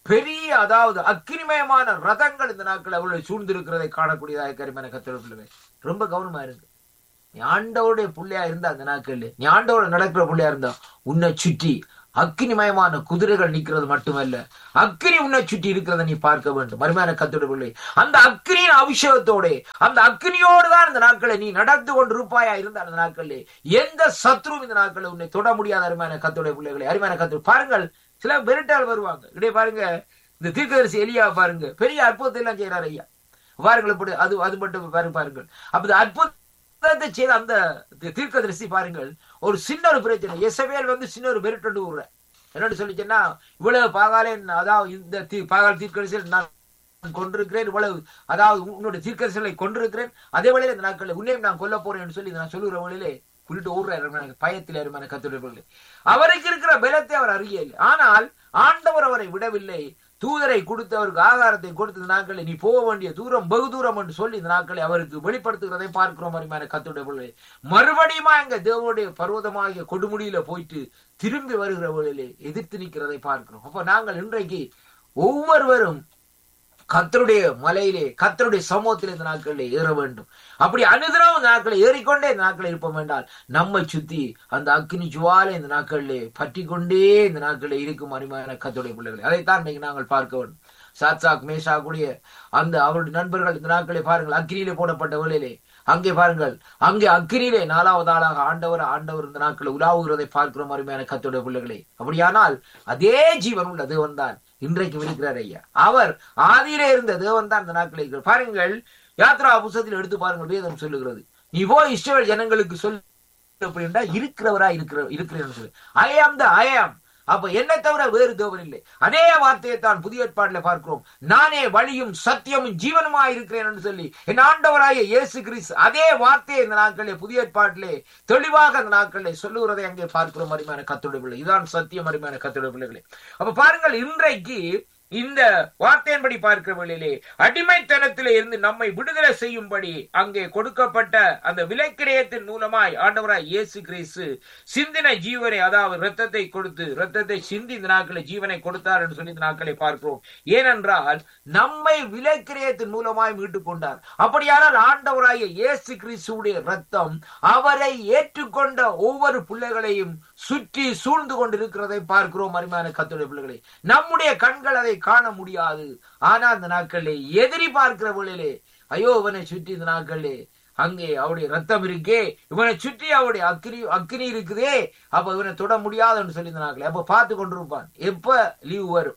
பெரிய அதாவது அக்கினிமயமான ரதங்கள் இந்த நாட்கள் அவர்களை சூழ்ந்திருக்கிறதை காணக்கூடியதாக கருமையான கத்திர பிள்ளைகள் ரொம்ப கவனமா இருக்கு நீ ஆண்டவருடைய புள்ளையா இருந்தா அந்த நாட்கள் நீ ஆண்டவோட நடக்கிற புள்ளையா இருந்தா உன்னை சுற்றி அக்கினிமயமான குதிரைகள் நிக்கிறது மட்டுமல்ல அக்கினி உன்னை சுற்றி இருக்கிறத நீ பார்க்க வேண்டும் மறுமையான கத்தோட பிள்ளை அந்த அக்கினியின் அபிஷேகத்தோட அந்த அக்கினியோடு தான் இந்த நாட்களை நீ நடந்து கொண்டு இருப்பாயா இருந்த அந்த நாட்களிலே எந்த சத்ருவும் இந்த நாட்களை உன்னை தொட முடியாத அருமையான கத்தோட பிள்ளைகளை அருமையான கத்தோட பாருங்கள் சில வெறுட்டால் வருவாங்க இடே பாருங்க இந்த தீர்க்கதரிசி எலியா பாருங்க பெரிய அற்புதத்தை எல்லாம் செய்யறாரு ஐயா பாருங்கள் இப்படி அது அது மட்டும் பாருங்க பாருங்கள் அப்ப இந்த அற்புதத்தை செய்த அந்த தீர்க்கதரிசி பாருங்கள் ஒரு சின்ன ஒரு பிரச்சனை எசவேல் வந்து சின்ன ஒரு வெறுட்டு விடுற என்னன்னு சொல்லிச்சுன்னா இவ்வளவு பாகாலே அதாவது இந்த தீ- பாகால் தீர்க்கதரிசியில் நான் கொண்டிருக்கிறேன் இவ்வளவு அதாவது உன்னுடைய தீர்க்கதரிசிகளை கொண்டிருக்கிறேன் அதே வேளையில இந்த நாட்களில் உன்னையும் நான் கொல்ல போறேன்னு சொல்லி நான் சொல்லுகிற வேளையிலே புள்ளிட்டு ஓடுறாரு பயத்தில் அருமையான கத்துடைய அவருக்கு இருக்கிற பலத்தை அவர் அறியவில்லை ஆனால் ஆண்டவர் அவரை விடவில்லை தூதரை கொடுத்து அவருக்கு ஆகாரத்தை கொடுத்து இந்த நாட்களை நீ போக வேண்டிய தூரம் வெகு தூரம் என்று சொல்லி இந்த நாட்களை அவருக்கு வெளிப்படுத்துகிறதை பார்க்கிறோம் அருமையான கத்துடைய பிள்ளை மறுபடியுமா எங்க தேவனுடைய பர்வதமாகிய கொடுமுடியில போயிட்டு திரும்பி வருகிற வேளையிலே எதிர்த்து நிற்கிறதை பார்க்கிறோம் அப்ப நாங்கள் இன்றைக்கு ஒவ்வொருவரும் கத்தருடைய மலையிலே கத்தருடைய சமூகத்தில் இந்த நாட்களில் ஏற வேண்டும் அப்படி அனுதினம் இந்த நாட்களை ஏறிக்கொண்டே இந்த நாட்களில் இருப்போம் என்றால் நம்மை சுத்தி அந்த அக்னி ஜுவாலை இந்த நாட்களிலே பற்றி கொண்டே இந்த நாட்களில் இருக்கும் அருமையான கத்தருடைய பிள்ளைகளை அதைத்தான் இன்னைக்கு நாங்கள் பார்க்க வேண்டும் சாத்சாக் மேஷா கூடிய அந்த அவருடைய நண்பர்கள் இந்த நாட்களை பாருங்கள் அக்னியிலே போடப்பட்ட வேளையிலே அங்கே பாருங்கள் அங்கே அக்னியிலே நாலாவது ஆளாக ஆண்டவர் ஆண்டவர் இந்த நாட்களில் உலாவுகிறதை பார்க்கிறோம் அருமையான கத்தோடைய பிள்ளைகளை அப்படியானால் அதே ஜீவன் உள்ள தேவன் தான் இன்றைக்கு இருக்கிறார் ஐயா அவர் ஆதியிலே இருந்த தேவன் தான் இந்த நாட்களில் இருக்கிறார் பாருங்கள் யாத்ரா புத்தகத்தில் எடுத்து பாருங்கள் வேதம் சொல்லுகிறது நீ போய் இஸ்ரவேல் ஜனங்களுக்கு சொல் அப்படின்னா இருக்கிறவரா இருக்கிற இருக்கிறேன்னு சொல்லு ஐ ஆம் த ஐ ஆம் அப்ப என்னை தவிர வேறு தேவன் இல்லை அதே வார்த்தையை தான் புதிய ஏற்பாடுல பார்க்கிறோம் நானே வழியும் சத்தியமும் ஜீவனுமா இருக்கிறேன் என்று சொல்லி என் ஆண்டவராய இயேசு கிறிஸ்து அதே வார்த்தையை இந்த நாட்களிலே புதிய ஏற்பாட்டிலே தெளிவாக அந்த நாட்களிலே சொல்லுகிறதை அங்கே பார்க்கிறோம் அருமையான கத்துடைய பிள்ளை இதுதான் சத்தியம் அருமையான கத்துடைய பிள்ளைகளே அப்ப பாருங்கள் இன்றைக்கு இந்த வார்த்தையின்படி பார்க்கிற வேளையிலே அடிமைத்தனத்திலே இருந்து நம்மை விடுதலை செய்யும்படி அங்கே கொடுக்கப்பட்ட அந்த விலைக்கிரயத்தின் மூலமாய் ஆண்டவராய் இயேசு கிறிஸ்து சிந்தின ஜீவனை அதாவது ரத்தத்தை கொடுத்து ரத்தத்தை சிந்தி இந்த நாட்களை ஜீவனை கொடுத்தார் என்று சொல்லி இந்த நாட்களை பார்க்கிறோம் ஏனென்றால் நம்மை விலைக்கிரயத்தின் மூலமாய் மீட்டுக் கொண்டார் அப்படியானால் ஆண்டவராய இயேசு கிறிஸ்துடைய ரத்தம் அவரை ஏற்றுக்கொண்ட ஒவ்வொரு பிள்ளைகளையும் சுற்றி சூழ்ந்து கொண்டிருக்கிறதை பார்க்கிறோம் அருமையான கத்துடைய பிள்ளைகளை நம்முடைய கண்கள் அதை காண முடியாது ஆனா அந்த நாட்களிலே எதிரி பார்க்கிற வேளையிலே ஐயோ இவனை சுற்றி இந்த நாட்களிலே அங்கே அவருடைய ரத்தம் இருக்கே இவனை சுற்றி அவருடைய அக்கினி அக்கினி இருக்குதே அப்ப இவனை தொட முடியாதுன்னு சொல்லி இந்த நாட்களே அப்ப பார்த்து கொண்டிருப்பான் எப்ப லீவ் வரும்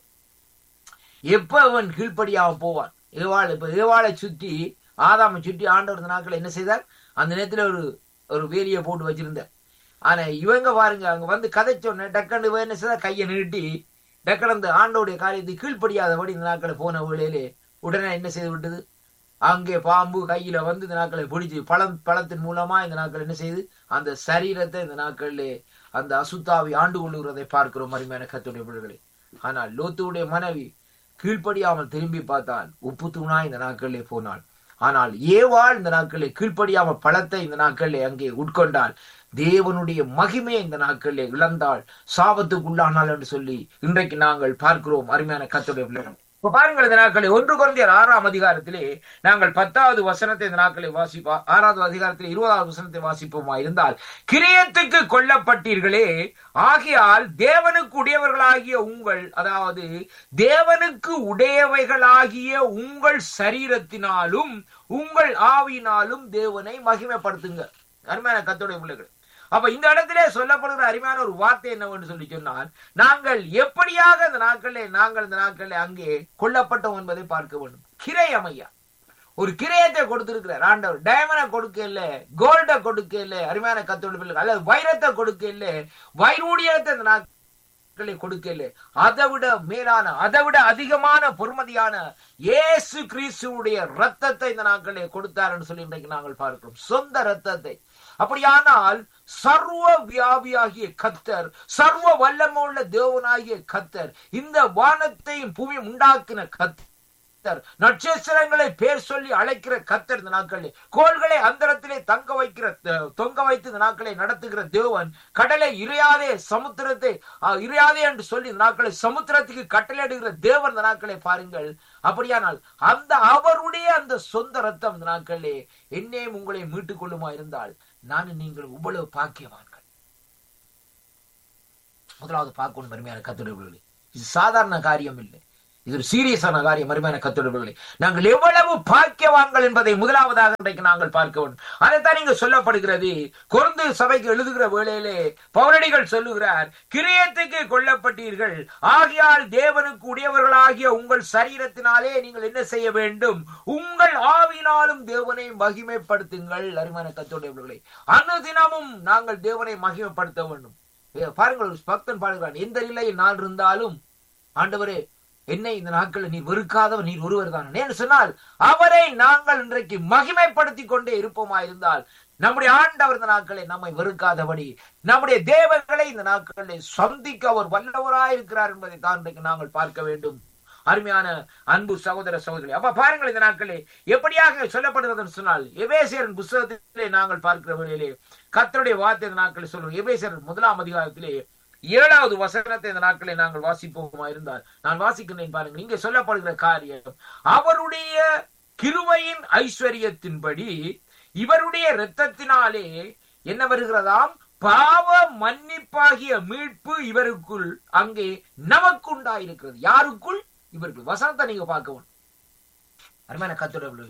எப்ப அவன் கீழ்ப்படியாம போவான் ஏவாள் இப்ப ஏவாளை சுற்றி ஆதாமை சுற்றி ஆண்டவர் இந்த நாட்களை என்ன செய்தார் அந்த நேரத்துல ஒரு ஒரு வேலியை போட்டு வச்சிருந்தார் ஆனா இவங்க பாருங்க அங்க வந்து கதைச்சோடனே டக்குன்னு இவன் என்ன செய்தா கையை நீட்டி டக்குனு அந்த ஆண்டோடைய காரியத்தை கீழ்ப்படியாதபடி இந்த நாட்களை போன வேளையிலே உடனே என்ன செய்து விட்டது அங்கே பாம்பு கையில வந்து இந்த நாட்களை பிடிச்சு பழம் பழத்தின் மூலமா இந்த நாட்கள் என்ன செய்து அந்த சரீரத்தை இந்த நாட்களிலே அந்த அசுத்தாவை ஆண்டு கொள்ளுகிறதை பார்க்கிறோம் அருமையான கத்துடைய பிள்ளைகளை ஆனால் லோத்துடைய மனைவி கீழ்ப்படியாமல் திரும்பி பார்த்தால் உப்பு தூணா இந்த நாட்களிலே போனாள் ஆனால் ஏவாள் இந்த நாட்களிலே கீழ்ப்படியாமல் பழத்தை இந்த நாட்களிலே அங்கே உட்கொண்டால் தேவனுடைய மகிமையை இந்த நாட்களிலே இழந்தாள் சாபத்துக்குள்ளானாள் என்று சொல்லி இன்றைக்கு நாங்கள் பார்க்கிறோம் அருமையான கத்துடைய பிள்ளைகள் இப்ப பாருங்கள் இந்த நாட்களை ஒன்று குழந்தையர் ஆறாம் அதிகாரத்திலே நாங்கள் பத்தாவது வசனத்தை இந்த நாட்களை வாசிப்பா ஆறாவது அதிகாரத்திலே இருபதாவது வசனத்தை வாசிப்போமா இருந்தால் கிரியத்துக்கு கொல்லப்பட்டீர்களே ஆகையால் தேவனுக்கு உடையவர்களாகிய உங்கள் அதாவது தேவனுக்கு உடையவைகளாகிய உங்கள் சரீரத்தினாலும் உங்கள் ஆவியினாலும் தேவனை மகிமைப்படுத்துங்க அருமையான கத்தோடைய பிள்ளைகள் அப்ப இந்த இடத்திலே சொல்லப்படுகிற அருமையான ஒரு வார்த்தை என்னவென்று சொல்லி சொன்னால் நாங்கள் எப்படியாக இந்த நாட்களிலே நாங்கள் இந்த நாட்களிலே அங்கே கொல்லப்பட்டோம் என்பதை பார்க்க வேண்டும் கிரயம் ஐயா ஒரு கிரயத்தை கொடுத்திருக்கிறார் ஆண்டவர் டைமண்டை கொடுக்க இல்ல கோல்ட கொடுக்க இல்ல அருமையான கத்தோடு பிள்ளைகள் அல்லது வைரத்தை கொடுக்க இல்ல வைரூடியத்தை இந்த நாட்களை கொடுக்க இல்ல அதை விட மேலான அதை விட அதிகமான பொறுமதியான இயேசு கிறிஸ்துவுடைய ரத்தத்தை இந்த நாட்களே கொடுத்தார் சொல்லி இன்றைக்கு நாங்கள் பார்க்கிறோம் சொந்த ரத்தத்தை அப்படியானால் சர்வ வியாபியாகிய கத்தர் சர்வ வல்லமுள்ள தேவனாகிய கத்தர் இந்த வானத்தையும் பூமி உண்டாக்கின கத்தர் கத்தர் நட்சத்திரங்களை பேர் சொல்லி அழைக்கிற கத்தர் இந்த நாட்களிலே கோள்களை அந்தரத்திலே தங்க வைக்கிற த- தொங்க வைத்து இந்த நாட்களை நடத்துகிற தேவன் கடலை இறையாதே சமுத்திரத்தை ஆ, இறையாதே என்று சொல்லி இந்த நாட்களை சமுத்திரத்துக்கு கட்டளையிடுகிற தேவன் இந்த நாட்களை பாருங்கள் அப்படியானால் அந்த அவருடைய அந்த சொந்த ரத்தம் இந்த நாட்களிலே என்னையும் உங்களை மீட்டுக் கொள்ளுமா இருந்தால் நானும் நீங்கள் இவ்வளவு பாக்கியவான்கள் முதலாவது பார்க்கணும் மருமையான கத்துடையவர்களே இது சாதாரண காரியம் இல்லை இது ஒரு சீரியஸான காரியம் மருமையான கத்துடையவர்களே நாங்கள் எவ்வளவு பாக்கியவான்கள் என்பதை முதலாவதாக இன்றைக்கு நாங்கள் பார்க்க வேண்டும் அதைத்தான் இங்கு சொல்லப்படுகிறது கொருந்து சபைக்கு எழுதுகிற வேளையிலே பௌரடிகள் சொல்லுகிறார் கிரியத்துக்கு கொல்லப்பட்டீர்கள் ஆகையால் தேவனுக்கு உடையவர்களாகிய உங்கள் சரீரத்தினாலே நீங்கள் என்ன செய்ய வேண்டும் உங்கள் ஆவினாலும் தேவனை மகிமைப்படுத்துங்கள் அருமையான கத்துடையவர்களே அனுதினமும் நாங்கள் தேவனை மகிமைப்படுத்த வேண்டும் ஏ, பாருங்கள் ஒரு பக்தன் பாடுகிறான் எந்த நிலையில் நான் இருந்தாலும் ஆண்டவரே என்னை இந்த நாட்களில் நீர் வெறுக்காதவர் நீர் ஒருவர் தான் ஏன்னு சொன்னால் அவரை நாங்கள் இன்றைக்கு மகிமைப்படுத்தி கொண்டே இருப்போமா இருந்தால் நம்முடைய ஆண்டவர் இந்த நாட்களை நம்மை வெறுக்காதபடி நம்முடைய தேவர்களை இந்த நாட்களில் சந்திக்க அவர் வல்லவராய் இருக்கிறார் என்பதை தான் இன்றைக்கு நாங்கள் பார்க்க வேண்டும் அருமையான அன்பு சகோதர சகோதரி அப்ப பாருங்கள் இந்த நாட்களே எப்படியாக சொல்லப்படுகிறது என்று சொன்னால் எபேசியரின் புஸ்தகத்திலே நாங்கள் பார்க்கிற வேளையிலே கர்த்தருடைய வார்த்தை இந்த நாட்களில் சொல்லுவோம் எபேசியர் முதலாம் அதிகாரத்திலே ஏழாவது வசனத்தை இந்த நாட்களை நாங்கள் வாசிப்போமா இருந்தால் நான் வாசிக்கிறேன் பாருங்கள் இங்கே சொல்லப்படுகிற காரியம் அவருடைய கிருபையின் ஐஸ்வர்யத்தின்படி இவருடைய இரத்தத்தினாலே என்ன வருகிறதாம் பாவ மன்னிப்பாகிய மீட்பு இவருக்குள் அங்கே நமக்கு உண்டாயிருக்கிறது யாருக்குள் இவருக்கு வசனத்தை நீங்க பார்க்கணும் அருமையான கத்துடைய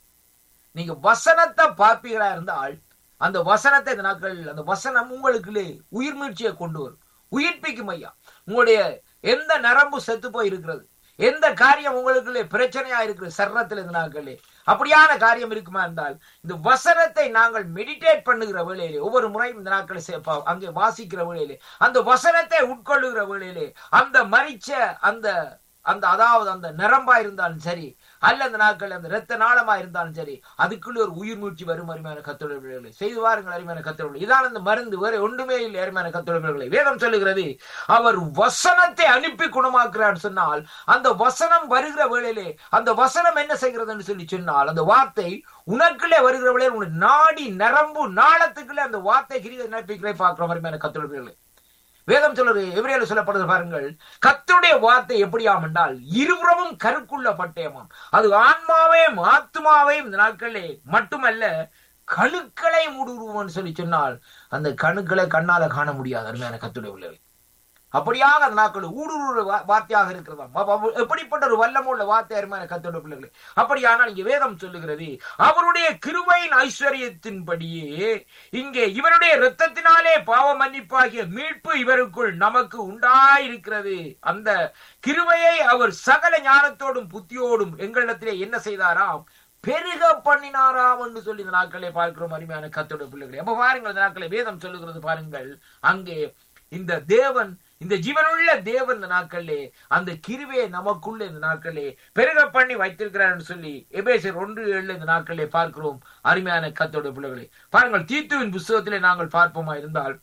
நீங்க வசனத்தை பார்ப்பீங்களா இருந்தால் அந்த வசனத்தை இந்த நாட்கள் அந்த வசனம் உங்களுக்குள்ளே உயிர் மீழ்ச்சியை கொண்டு வரும் உயிர்ப்பிக்கும் ஐயா உங்களுடைய எந்த நரம்பு செத்து போய் இருக்கிறது எந்த காரியம் உங்களுக்குள்ளே பிரச்சனையா இருக்கிறது சரணத்தில் இந்த நாட்களே அப்படியான காரியம் இருக்குமா இருந்தால் இந்த வசனத்தை நாங்கள் மெடிடேட் பண்ணுகிற வேளையிலே ஒவ்வொரு முறையும் இந்த நாட்களை சேர்ப்பா அங்கே வாசிக்கிற வேளையிலே அந்த வசனத்தை உட்கொள்ளுகிற வேளையிலே அந்த மரிச்ச அந்த அந்த அதாவது அந்த நரம்பா இருந்தாலும் சரி அல்ல அந்த நாட்கள் அந்த இரத்த நாளமா இருந்தாலும் சரி அதுக்குள்ள ஒரு உயிர் மூச்சு வரும் அருமையான கத்தொழில்களை செய்து வாருங்கள் அருமையான கத்தொழில் இதான் அந்த மருந்து வேற ஒன்றுமே இல்லை அருமையான கத்தொழில்களை வேதம் சொல்லுகிறது அவர் வசனத்தை அனுப்பி குணமாக்குறார் சொன்னால் அந்த வசனம் வருகிற வேளையிலே அந்த வசனம் என்ன செய்கிறதுன்னு சொல்லி சொன்னால் அந்த வார்த்தை உனக்குள்ளே வருகிற வேளையில் உன் நாடி நரம்பு நாளத்துக்குள்ளே அந்த வார்த்தை கிரியை நிரப்பிக்கிறே பார்க்கிறோம் அருமையான கத்தொழில்களை வேதம் சொல்றது எவரையில சொல்லப்படுது பாருங்கள் கர்த்தருடைய வார்த்தை எப்படியாம் என்றால் இருபுறமும் கருக்குள்ள பட்டயமாம் அது ஆன்மாவையும் ஆத்மாவையும் இந்த நாட்களே மட்டுமல்ல கணுக்களை மூடுருவோம்னு சொல்லி சொன்னால் அந்த கணுக்களை கண்ணால காண முடியாது அருமையான கத்துடைய உள்ளவை அப்படியாக அந்த நாட்கள் ஊடுருவ வா- வார்த்தையாக இருக்கிறதாம் அப்ப அவ- எப்படிப்பட்ட ஒரு வல்லமுள்ள வார்த்தை அருமையான கத்தோட பிள்ளைகளே அப்படியானால் இங்கே வேதம் சொல்லுகிறது அவருடைய கிருபையின் ஐஸ்வர்யத்தின்படியே இங்கே இவருடைய இரத்தத்தினாலே பாவ மன்னிப்பாகிய மீட்பு இவருக்குள் நமக்கு உண்டாயிருக்கிறது அந்த கிருபையை அவர் சகல ஞானத்தோடும் புத்தியோடும் எங்களிடத்திலே என்ன செய்தாராம் பெருக பண்ணினாராம் என்று சொல்லி இந்த நாட்களை பார்க்கிறோம் அருமையான கத்தோட பிள்ளைகளே அப்ப பாருங்கள் இந்த நாட்களை வேதம் சொல்லுகிறது பாருங்கள் அங்கே இந்த தேவன் இந்த ஜீவனுள்ள தேவன் இந்த நாட்களிலே அந்த கிருவையை நமக்குள்ள இந்த நாட்களிலே பெருக பண்ணி வைத்திருக்கிறார் என்று சொல்லி எபேசர் ஒன்று ஏழு இந்த நாட்களிலே பார்க்கிறோம் அருமையான கத்தோட பிள்ளைகளே பாருங்கள் தீத்துவின் புஸ்தகத்திலே நாங்கள் பார்ப்போமா இருந்தால்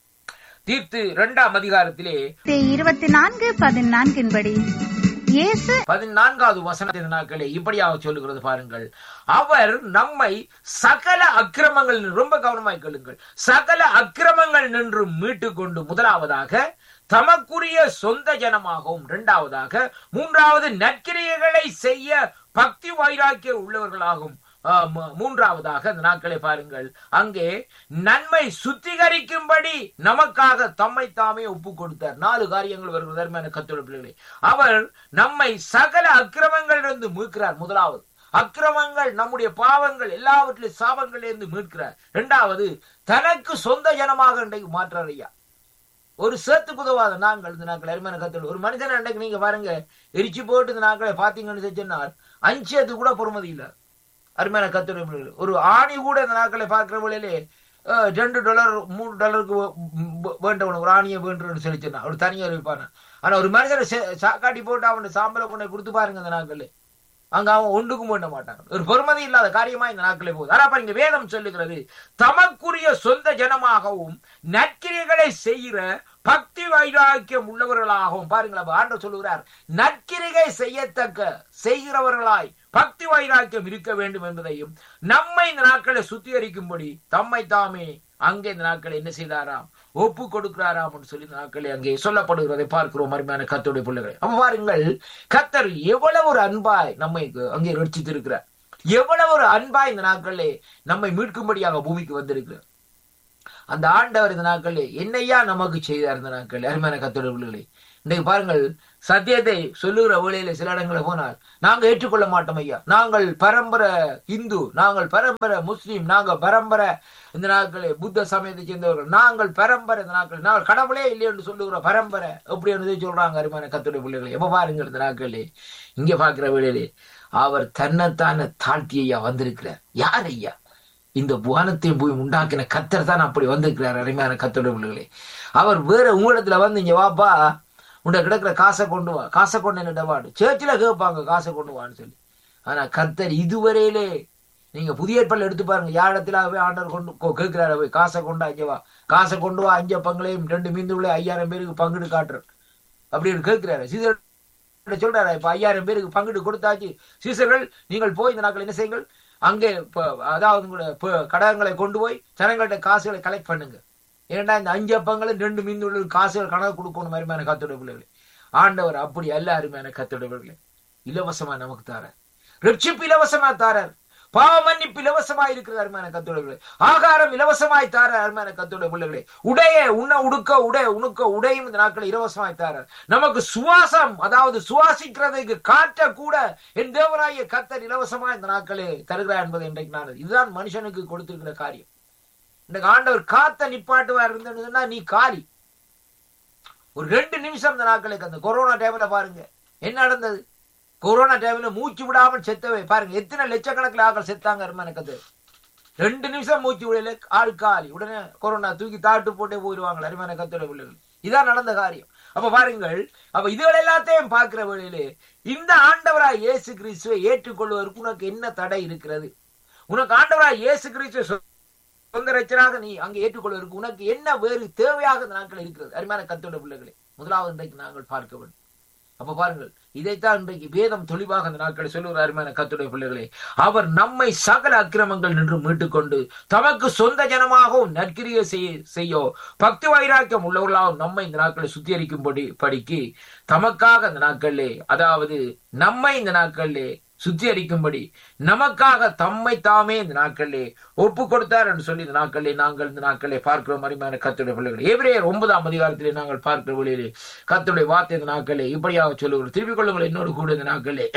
தீர்த்து இரண்டாம் அதிகாரத்திலே இருபத்தி நான்கு பதினான்கின்படி இயேசு பதினான்காவது வசனத்தின் நாட்களே இப்படியாக சொல்லுகிறது பாருங்கள் அவர் நம்மை சகல அக்கிரமங்கள் நின்று- ரொம்ப கவனமாய் கேளுங்கள் சகல அக்கிரமங்கள் நின்று மீட்டு கொண்டு முதலாவதாக தமக்குரிய சொந்த ஜனமாகவும் இரண்டாவதாக மூன்றாவது நற்கிரியைகளை செய்ய பக்தி வைராக்கிய உள்ளவர்களாகும் ஆ, மூ- மூன்றாவதாக இந்த நாட்களை பாருங்கள் அங்கே நன்மை சுத்திகரிக்கும்படி நமக்காக தம்மை தாமே ஒப்பு கொடுத்தார் நாலு காரியங்கள் வருகிறது அருமையான கத்தோட பிள்ளைகளே அவர் நம்மை சகல அக்கிரமங்களிலிருந்து மீட்கிறார் முதலாவது அக்கிரமங்கள் நம்முடைய பாவங்கள் எல்லாவற்றிலும் சாபங்களிலிருந்து மீட்கிறார் இரண்டாவது தனக்கு சொந்த ஜனமாக இன்றைக்கு மாற்றார் ஐயா ஒரு சேத்துக்கு உதவாத நாங்கள் இந்த நாட்கள் அருமையான கத்தோடு ஒரு மனிதன் அன்றைக்கு நீங்க பாருங்க எரிச்சு போட்டு இந்த நாட்களை பாத்தீங்கன்னு சொன்னால் அஞ்சது கூட பொறுமதி இல்லை அருமையான கத்துரை பிள்ளைகள் ஒரு ஆணி கூட இந்த நாட்களை பார்க்கிற வேளையிலே அஹ், ரெண்டு டாலர் மூணு டாலருக்கு வேண்டவன் ஒரு ஆணியை வேண்டுன்னு சொல்லி சொன்னான் ஒரு தனியாக இருப்பான ஆனா ஒரு மனிதனை சே- சாக்காட்டி போட்டு அவனை சாம்பலை கொண்டு போய் கொடுத்து பாருங்க இந்த நாட்கள் அங்க அவன் ஒன்றுக்கும் வேண்ட மாட்டான் ஒரு பொறுமதி இல்லாத காரியமா இந்த நாட்களே போகுது ஆனா அப்ப இங்க வேதம் சொல்லுகிறது தமக்குரிய சொந்த ஜனமாகவும் நற்கிரியைகளை செய்கிற பக்தி வைராக்கியம் உள்ளவர்களாகவும் பாருங்களேன் ஆண்டவர் சொல்லுகிறார் நற்கிரிகை செய்யத்தக்க செய்கிறவர்களாய் பக்தி வைராக்கியம் இருக்க வேண்டும் என்பதையும் நம்மை இந்த நாட்களை சுத்திகரிக்கும்படி தம்மை தாமே அங்கே இந்த நாட்களை என்ன செய்தாராம் ஒப்பு கொடுக்கிறாராம் என்று சொல்லி இந்த நாட்களை அங்கே சொல்லப்படுகிறதை பார்க்கிறோம் அருமையான கத்தோடைய பிள்ளைகளை அப்ப பாருங்கள் கத்தர் எவ்வளவு ஒரு அன்பாய் நம்மை அங்கே ரட்சித்திருக்கிறார் எவ்வளவு ஒரு அன்பாய் இந்த நாட்களே நம்மை மீட்கும்படியாக பூமிக்கு வந்திருக்கிறார் அந்த ஆண்டவர் இந்த நாட்களே என்னையா நமக்கு செய்தார் இந்த நாட்கள் அருமையான கத்தோடைய பிள்ளைகளை இன்றைக்கு பாருங்கள் சத்தியத்தை சொல்லுகிற வேளையில சில இடங்களை போனால் நாங்க ஏற்றுக்கொள்ள மாட்டோம் ஐயா நாங்கள் பரம்பரை இந்து நாங்கள் பரம்பரை முஸ்லீம் நாங்க பரம்பரை இந்த நாட்களே புத்த சமயத்தை சேர்ந்தவர்கள் நாங்கள் பரம்பரை இந்த நாட்கள் நாங்கள் கடவுளே இல்லை என்று சொல்லுகிற பரம்பரை எப்படி என்று சொல்றாங்க அருமையான கத்துடைய பிள்ளைகளை எப்ப பாருங்கள் இந்த நாட்களே இங்க பாக்குற வேளையிலே அவர் தன்னைத்தான தாழ்த்தி ஐயா வந்திருக்கிறார் யார் ஐயா இந்த புவனத்தையும் போய் உண்டாக்கின கத்தர் தான் அப்படி வந்திருக்கிறார் அருமையான கத்தோட பிள்ளைகளே அவர் வேற உங்களிடத்துல வந்து இங்க வாப்பா உன்னை கிடக்குற காசை கொண்டு வா காசை கொண்டு என்ன வாடு சேர்ச்சில் கேட்பாங்க காசை கொண்டு வான்னு சொல்லி ஆனா கர்த்தர் இதுவரையிலே நீங்க புதிய ஏற்பாடு எடுத்து பாருங்க யார் இடத்துல போய் ஆண்டவர் கொண்டு கொ- கேட்கிறாரு போய் காசை கொண்டு அஞ்சு வா காசை கொண்டு வா அஞ்சு பங்களையும் ரெண்டு மீந்துள்ள ஐயாயிரம் பேருக்கு பங்கிட்டு காட்டுறேன் அப்படின்னு கேட்கிறாரு சீசர் சொல்றாரு இப்ப ஐயாயிரம் பேருக்கு பங்கிட்டு கொடுத்தாச்சு சீசர்கள் நீங்கள் போய் இந்த நாட்கள் என்ன செய்யுங்கள் அங்கே இப்ப அதாவது உங்களோட ப- கடகங்களை கொண்டு போய் ஜனங்கள்ட்ட காசுகளை கலெக்ட் பண்ணுங்க ஏன்னா இந்த அஞ்சு அப்பங்களும் ரெண்டு மீன் காசுகள் கணக்கு கொடுக்கணும் அருமையான கத்தோட பிள்ளைகளே ஆண்டவர் அப்படி அல்ல அருமையான கத்தோட பிள்ளைகளே இலவசமா நமக்கு தாரார் ரட்சிப்பு இலவசமா தாரார் பாவ மன்னிப்பு இலவசமா இருக்கிற அருமையான கத்தோட பிள்ளை ஆகாரம் இலவசமாய் தாரார் அருமையான கத்தோட பிள்ளைகளே உடைய உண்ண உடுக்க உடை உணுக்க உடையும் இந்த நாட்களை இலவசமாய் தாரார் நமக்கு சுவாசம் அதாவது சுவாசிக்கிறதுக்கு காற்ற கூட என் தேவராய கத்தர் இலவசமா இந்த நாட்களே தருகிறார் என்பதை இன்றைக்கு நான் இதுதான் மனுஷனுக்கு கொடுத்திருக்கிற காரியம் இன்னைக்கு ஆண்டவர் காத்த நிப்பாட்டுவார் இருந்ததுன்னா நீ காலி ஒரு ரெண்டு நிமிஷம் இந்த நாட்களுக்கு அந்த கொரோனா டைம்ல பாருங்க என்ன நடந்தது கொரோனா டைம்ல மூச்சு விடாமல் செத்தவை பாருங்க எத்தனை லட்சக்கணக்கில் ஆக்கள் செத்தாங்க எனக்கு அது ரெண்டு நிமிஷம் மூச்சு விடல ஆள் காலி உடனே கொரோனா தூக்கி தாட்டு போட்டே போயிடுவாங்க அருமையான கத்தோட பிள்ளைகள் இதான் நடந்த காரியம் அப்ப பாருங்கள் அப்ப இதுகள் எல்லாத்தையும் பார்க்கிற வேளையிலே இந்த ஆண்டவராய் இயேசு கிறிஸ்துவை ஏற்றுக்கொள்வதற்கு உனக்கு என்ன தடை இருக்கிறது உனக்கு ஆண்டவராய் இயேசு கிறிஸ்துவை சொ- சொந்த ரச்சனாக நீ அங்கே ஏற்றுக்கொள்வதற்கு உனக்கு என்ன வேறு தேவையாக இந்த நாட்கள் இருக்கிறது அருமையான கத்தோட பிள்ளைகளே முதலாவது இன்றைக்கு நாங்கள் பார்க்க வேண்டும் அப்ப பாருங்கள் இதைத்தான் இன்றைக்கு வேதம் தெளிவாக அந்த நாட்களை சொல்லுகிற அருமையான கத்துடைய பிள்ளைகளே அவர் நம்மை சகல அக்கிரமங்கள் நின்று மீட்டுக்கொண்டு தமக்கு சொந்த ஜனமாகவும் நற்கிரிய செய்ய செய்யோ பக்தி வைராக்கியம் உள்ளவர்களாகவும் நம்மை இந்த நாட்களை சுத்திகரிக்கும்படி படிக்கு தமக்காக இந்த நாட்களிலே அதாவது நம்மை இந்த நாட்களிலே சுத்திகரிக்கும்படி நமக்காக தம்மை தாமே இந்த நாட்களிலே ஒப்பு கொடுத்தார் என்று சொல்லி இந்த நாட்களிலே நாங்கள் இந்த நாட்களிலே பார்க்கிறோம் அருமையான கத்துடைய பிள்ளைகள் எபிரேயர் ஒன்பதாம் அதிகாரத்திலே நாங்கள் பார்க்கிற வழியிலே கத்துடைய வார்த்தை இந்த நாட்களிலே இப்படியாக சொல்லுகிறோம் திருப்பிக் கொள்ளுங்கள் என்னோடு கூட இந்த நாட்களிலே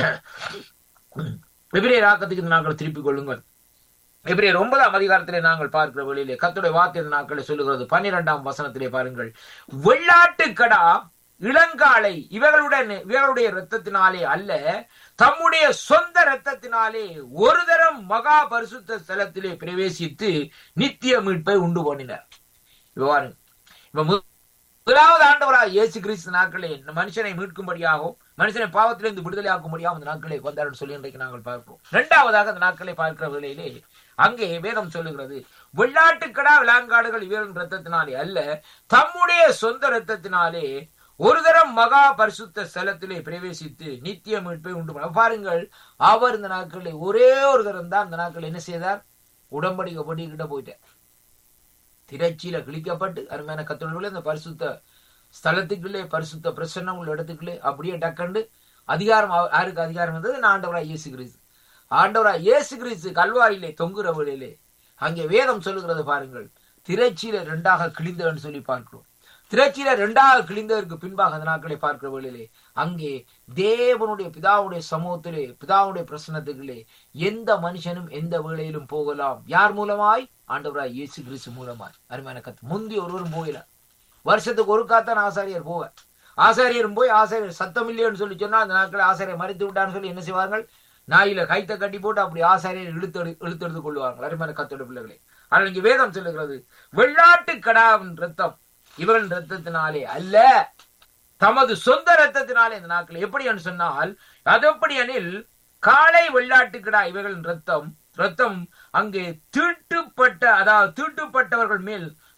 எபிரேயர் ஆக்கத்துக்கு இந்த நாட்கள் திருப்பிக் கொள்ளுங்கள் எபிரேயர் ஒன்பதாம் அதிகாரத்திலே நாங்கள் பார்க்கிற வழியிலே கத்துடைய வார்த்தை இந்த நாட்களை சொல்லுகிறது பன்னிரெண்டாம் வசனத்திலே பாருங்கள் வெள்ளாட்டு கடா இளங்காலை இவர்களுடன் இவர்களுடைய இரத்தத்தினாலே அல்ல தம்முடைய சொந்த இரத்தத்தினாலே ஒரு தரம் மகா பரிசுத்த ஸ்தலத்திலே பிரவேசித்து நித்திய மீட்பை உண்டு பண்ணினார் இப்ப பாருங்க இப்ப மு- முதலாவது ஆண்டவராக இயேசு கிறிஸ்து நாட்களே இந்த மனுஷனை மீட்கும்படியாகவும் மனுஷனை பாவத்திலிருந்து விடுதலை ஆக்கும்படியாகவும் இந்த நாட்களை வந்தார் சொல்லி இன்றைக்கு நாங்கள் பார்க்கிறோம் இரண்டாவதாக அந்த நாட்களை பார்க்கிற வேளையிலே அங்கே வேதம் சொல்லுகிறது வெள்ளாட்டுக்கடா விளாங்காடுகள் இவரின் ரத்தத்தினாலே அல்ல தம்முடைய சொந்த ரத்தத்தினாலே ஒரு தரம் மகா பரிசுத்த ஸ்தலத்திலே பிரவேசித்து நித்திய மீட்பை உண்டு பண்ண பாருங்கள் அவர் இந்த நாட்களில் ஒரே ஒரு தரம் தான் இந்த நாட்கள் என்ன செய்தார் உடம்படிக்கை பண்ணிக்கிட்ட போயிட்டார் திரைச்சியில கிழிக்கப்பட்டு அருமையான கத்தோடு இந்த பரிசுத்த ஸ்தலத்துக்குள்ளே பரிசுத்த பிரசன்னம் உள்ள இடத்துக்குள்ளே அப்படியே டக்கண்டு அதிகாரம் அவ- யாருக்கு அதிகாரம் வந்தது நான் ஆண்டவராய் இயேசு கிறிஸ்து ஆண்டவராய் இயேசு கிறிஸ்து கல்வாரியிலே தொங்குற வழியிலே அங்கே வேதம் சொல்லுகிறது பாருங்கள் திரைச்சியில ரெண்டாக கிழிந்தவன் சொல்லி பார்க்கிறோம் திரைச்சியில ரெண்டாக கிழிந்ததற்கு பின்பாக அந்த நாட்களை பார்க்கிற வேளையிலே அங்கே தேவனுடைய பிதாவுடைய சமூகத்திலே பிதாவுடைய பிரசனத்துக்குள்ளே எந்த மனுஷனும் எந்த வேளையிலும் போகலாம் யார் மூலமாய் ஆண்டவராய் இயேசு கிறிஸ்து மூலமாய் அருமையான கத்து முந்தி ஒருவரும் போகல வருஷத்துக்கு ஒரு காத்தான் ஆசாரியர் போவார் ஆசாரியரும் போய் ஆசாரியர் சத்தம் இல்லைன்னு சொல்லி சொன்னா அந்த நாட்களை ஆசாரியர் மறித்து விட்டான்னு சொல்லி என்ன செய்வார்கள் நாயில கைத்த கட்டி போட்டு அப்படி ஆசாரியர் இழுத்தெடு இழுத்தெடுத்து கொள்வார்கள் அருமையான கத்தோட பிள்ளைகளை ஆனால் இங்கே வேதம் சொல்லுகிறது வெள்ளாட்டு கடாவின் ரத்தம் இவர்கள் ரத்தத்தினாலே அல்ல தமது சொந்த ரத்தத்தினாலே இந்த நாட்கள் எப்படி என்று சொன்னால் அது எப்படி எனில் காளை வெள்ளாட்டுக்கிடா இவைகளின் ரத்தம் ரத்தம் அங்கே தீட்டுப்பட்ட அதாவது தீட்டுப்பட்டவர்கள் மேல்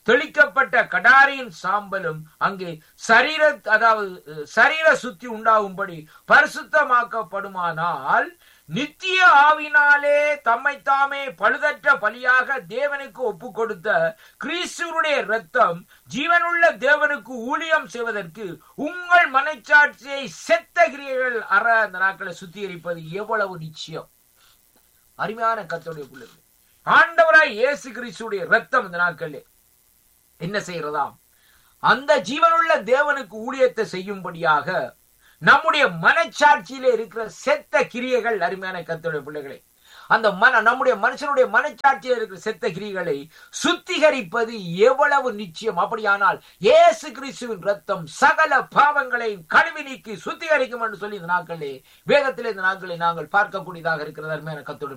தெளிக்கப்பட்ட கடாரியின் சாம்பலும் அங்கே சரீர அதாவது அஹ், சரீர சுத்தி உண்டாகும்படி பரிசுத்தமாக்கப்படுமானால் நித்திய ஆவினாலே தம்மை தாமே பழுதற்ற பலியாக தேவனுக்கு ஒப்பு கொடுத்த கிறிஸ்துவனுடைய இரத்தம் ஜீவனுள்ள தேவனுக்கு ஊழியம் செய்வதற்கு உங்கள் மனச்சாட்சியை செத்த கிரியைகள் அற அந்த நாட்களை சுத்திகரிப்பது எவ்வளவு நிச்சயம் அருமையான கத்தோடைய பிள்ளைகள் ஆண்டவராய் இயேசு கிறிஸ்துடைய ரத்தம் இந்த நாட்களில் என்ன செய்யறதாம் அந்த ஜீவனுள்ள தேவனுக்கு ஊழியத்தை செய்யும்படியாக நம்முடைய மனச்சாட்சியிலே இருக்கிற செத்த கிரியைகள் அருமையான கத்தோடைய பிள்ளைகளே அந்த மன நம்முடைய மனுஷனுடைய மனச்சாட்சியில் இருக்கிற செத்த கிரிகளை சுத்திகரிப்பது எவ்வளவு நிச்சயம் அப்படியானால் இயேசு கிறிஸ்துவின் ரத்தம் சகல பாவங்களை கழுவி நீக்கி சுத்திகரிக்கும் என்று சொல்லி இந்த நாட்களே வேதத்திலே இந்த நாட்களை நாங்கள் பார்க்கக்கூடியதாக இருக்கிறது அருமையான கத்தோட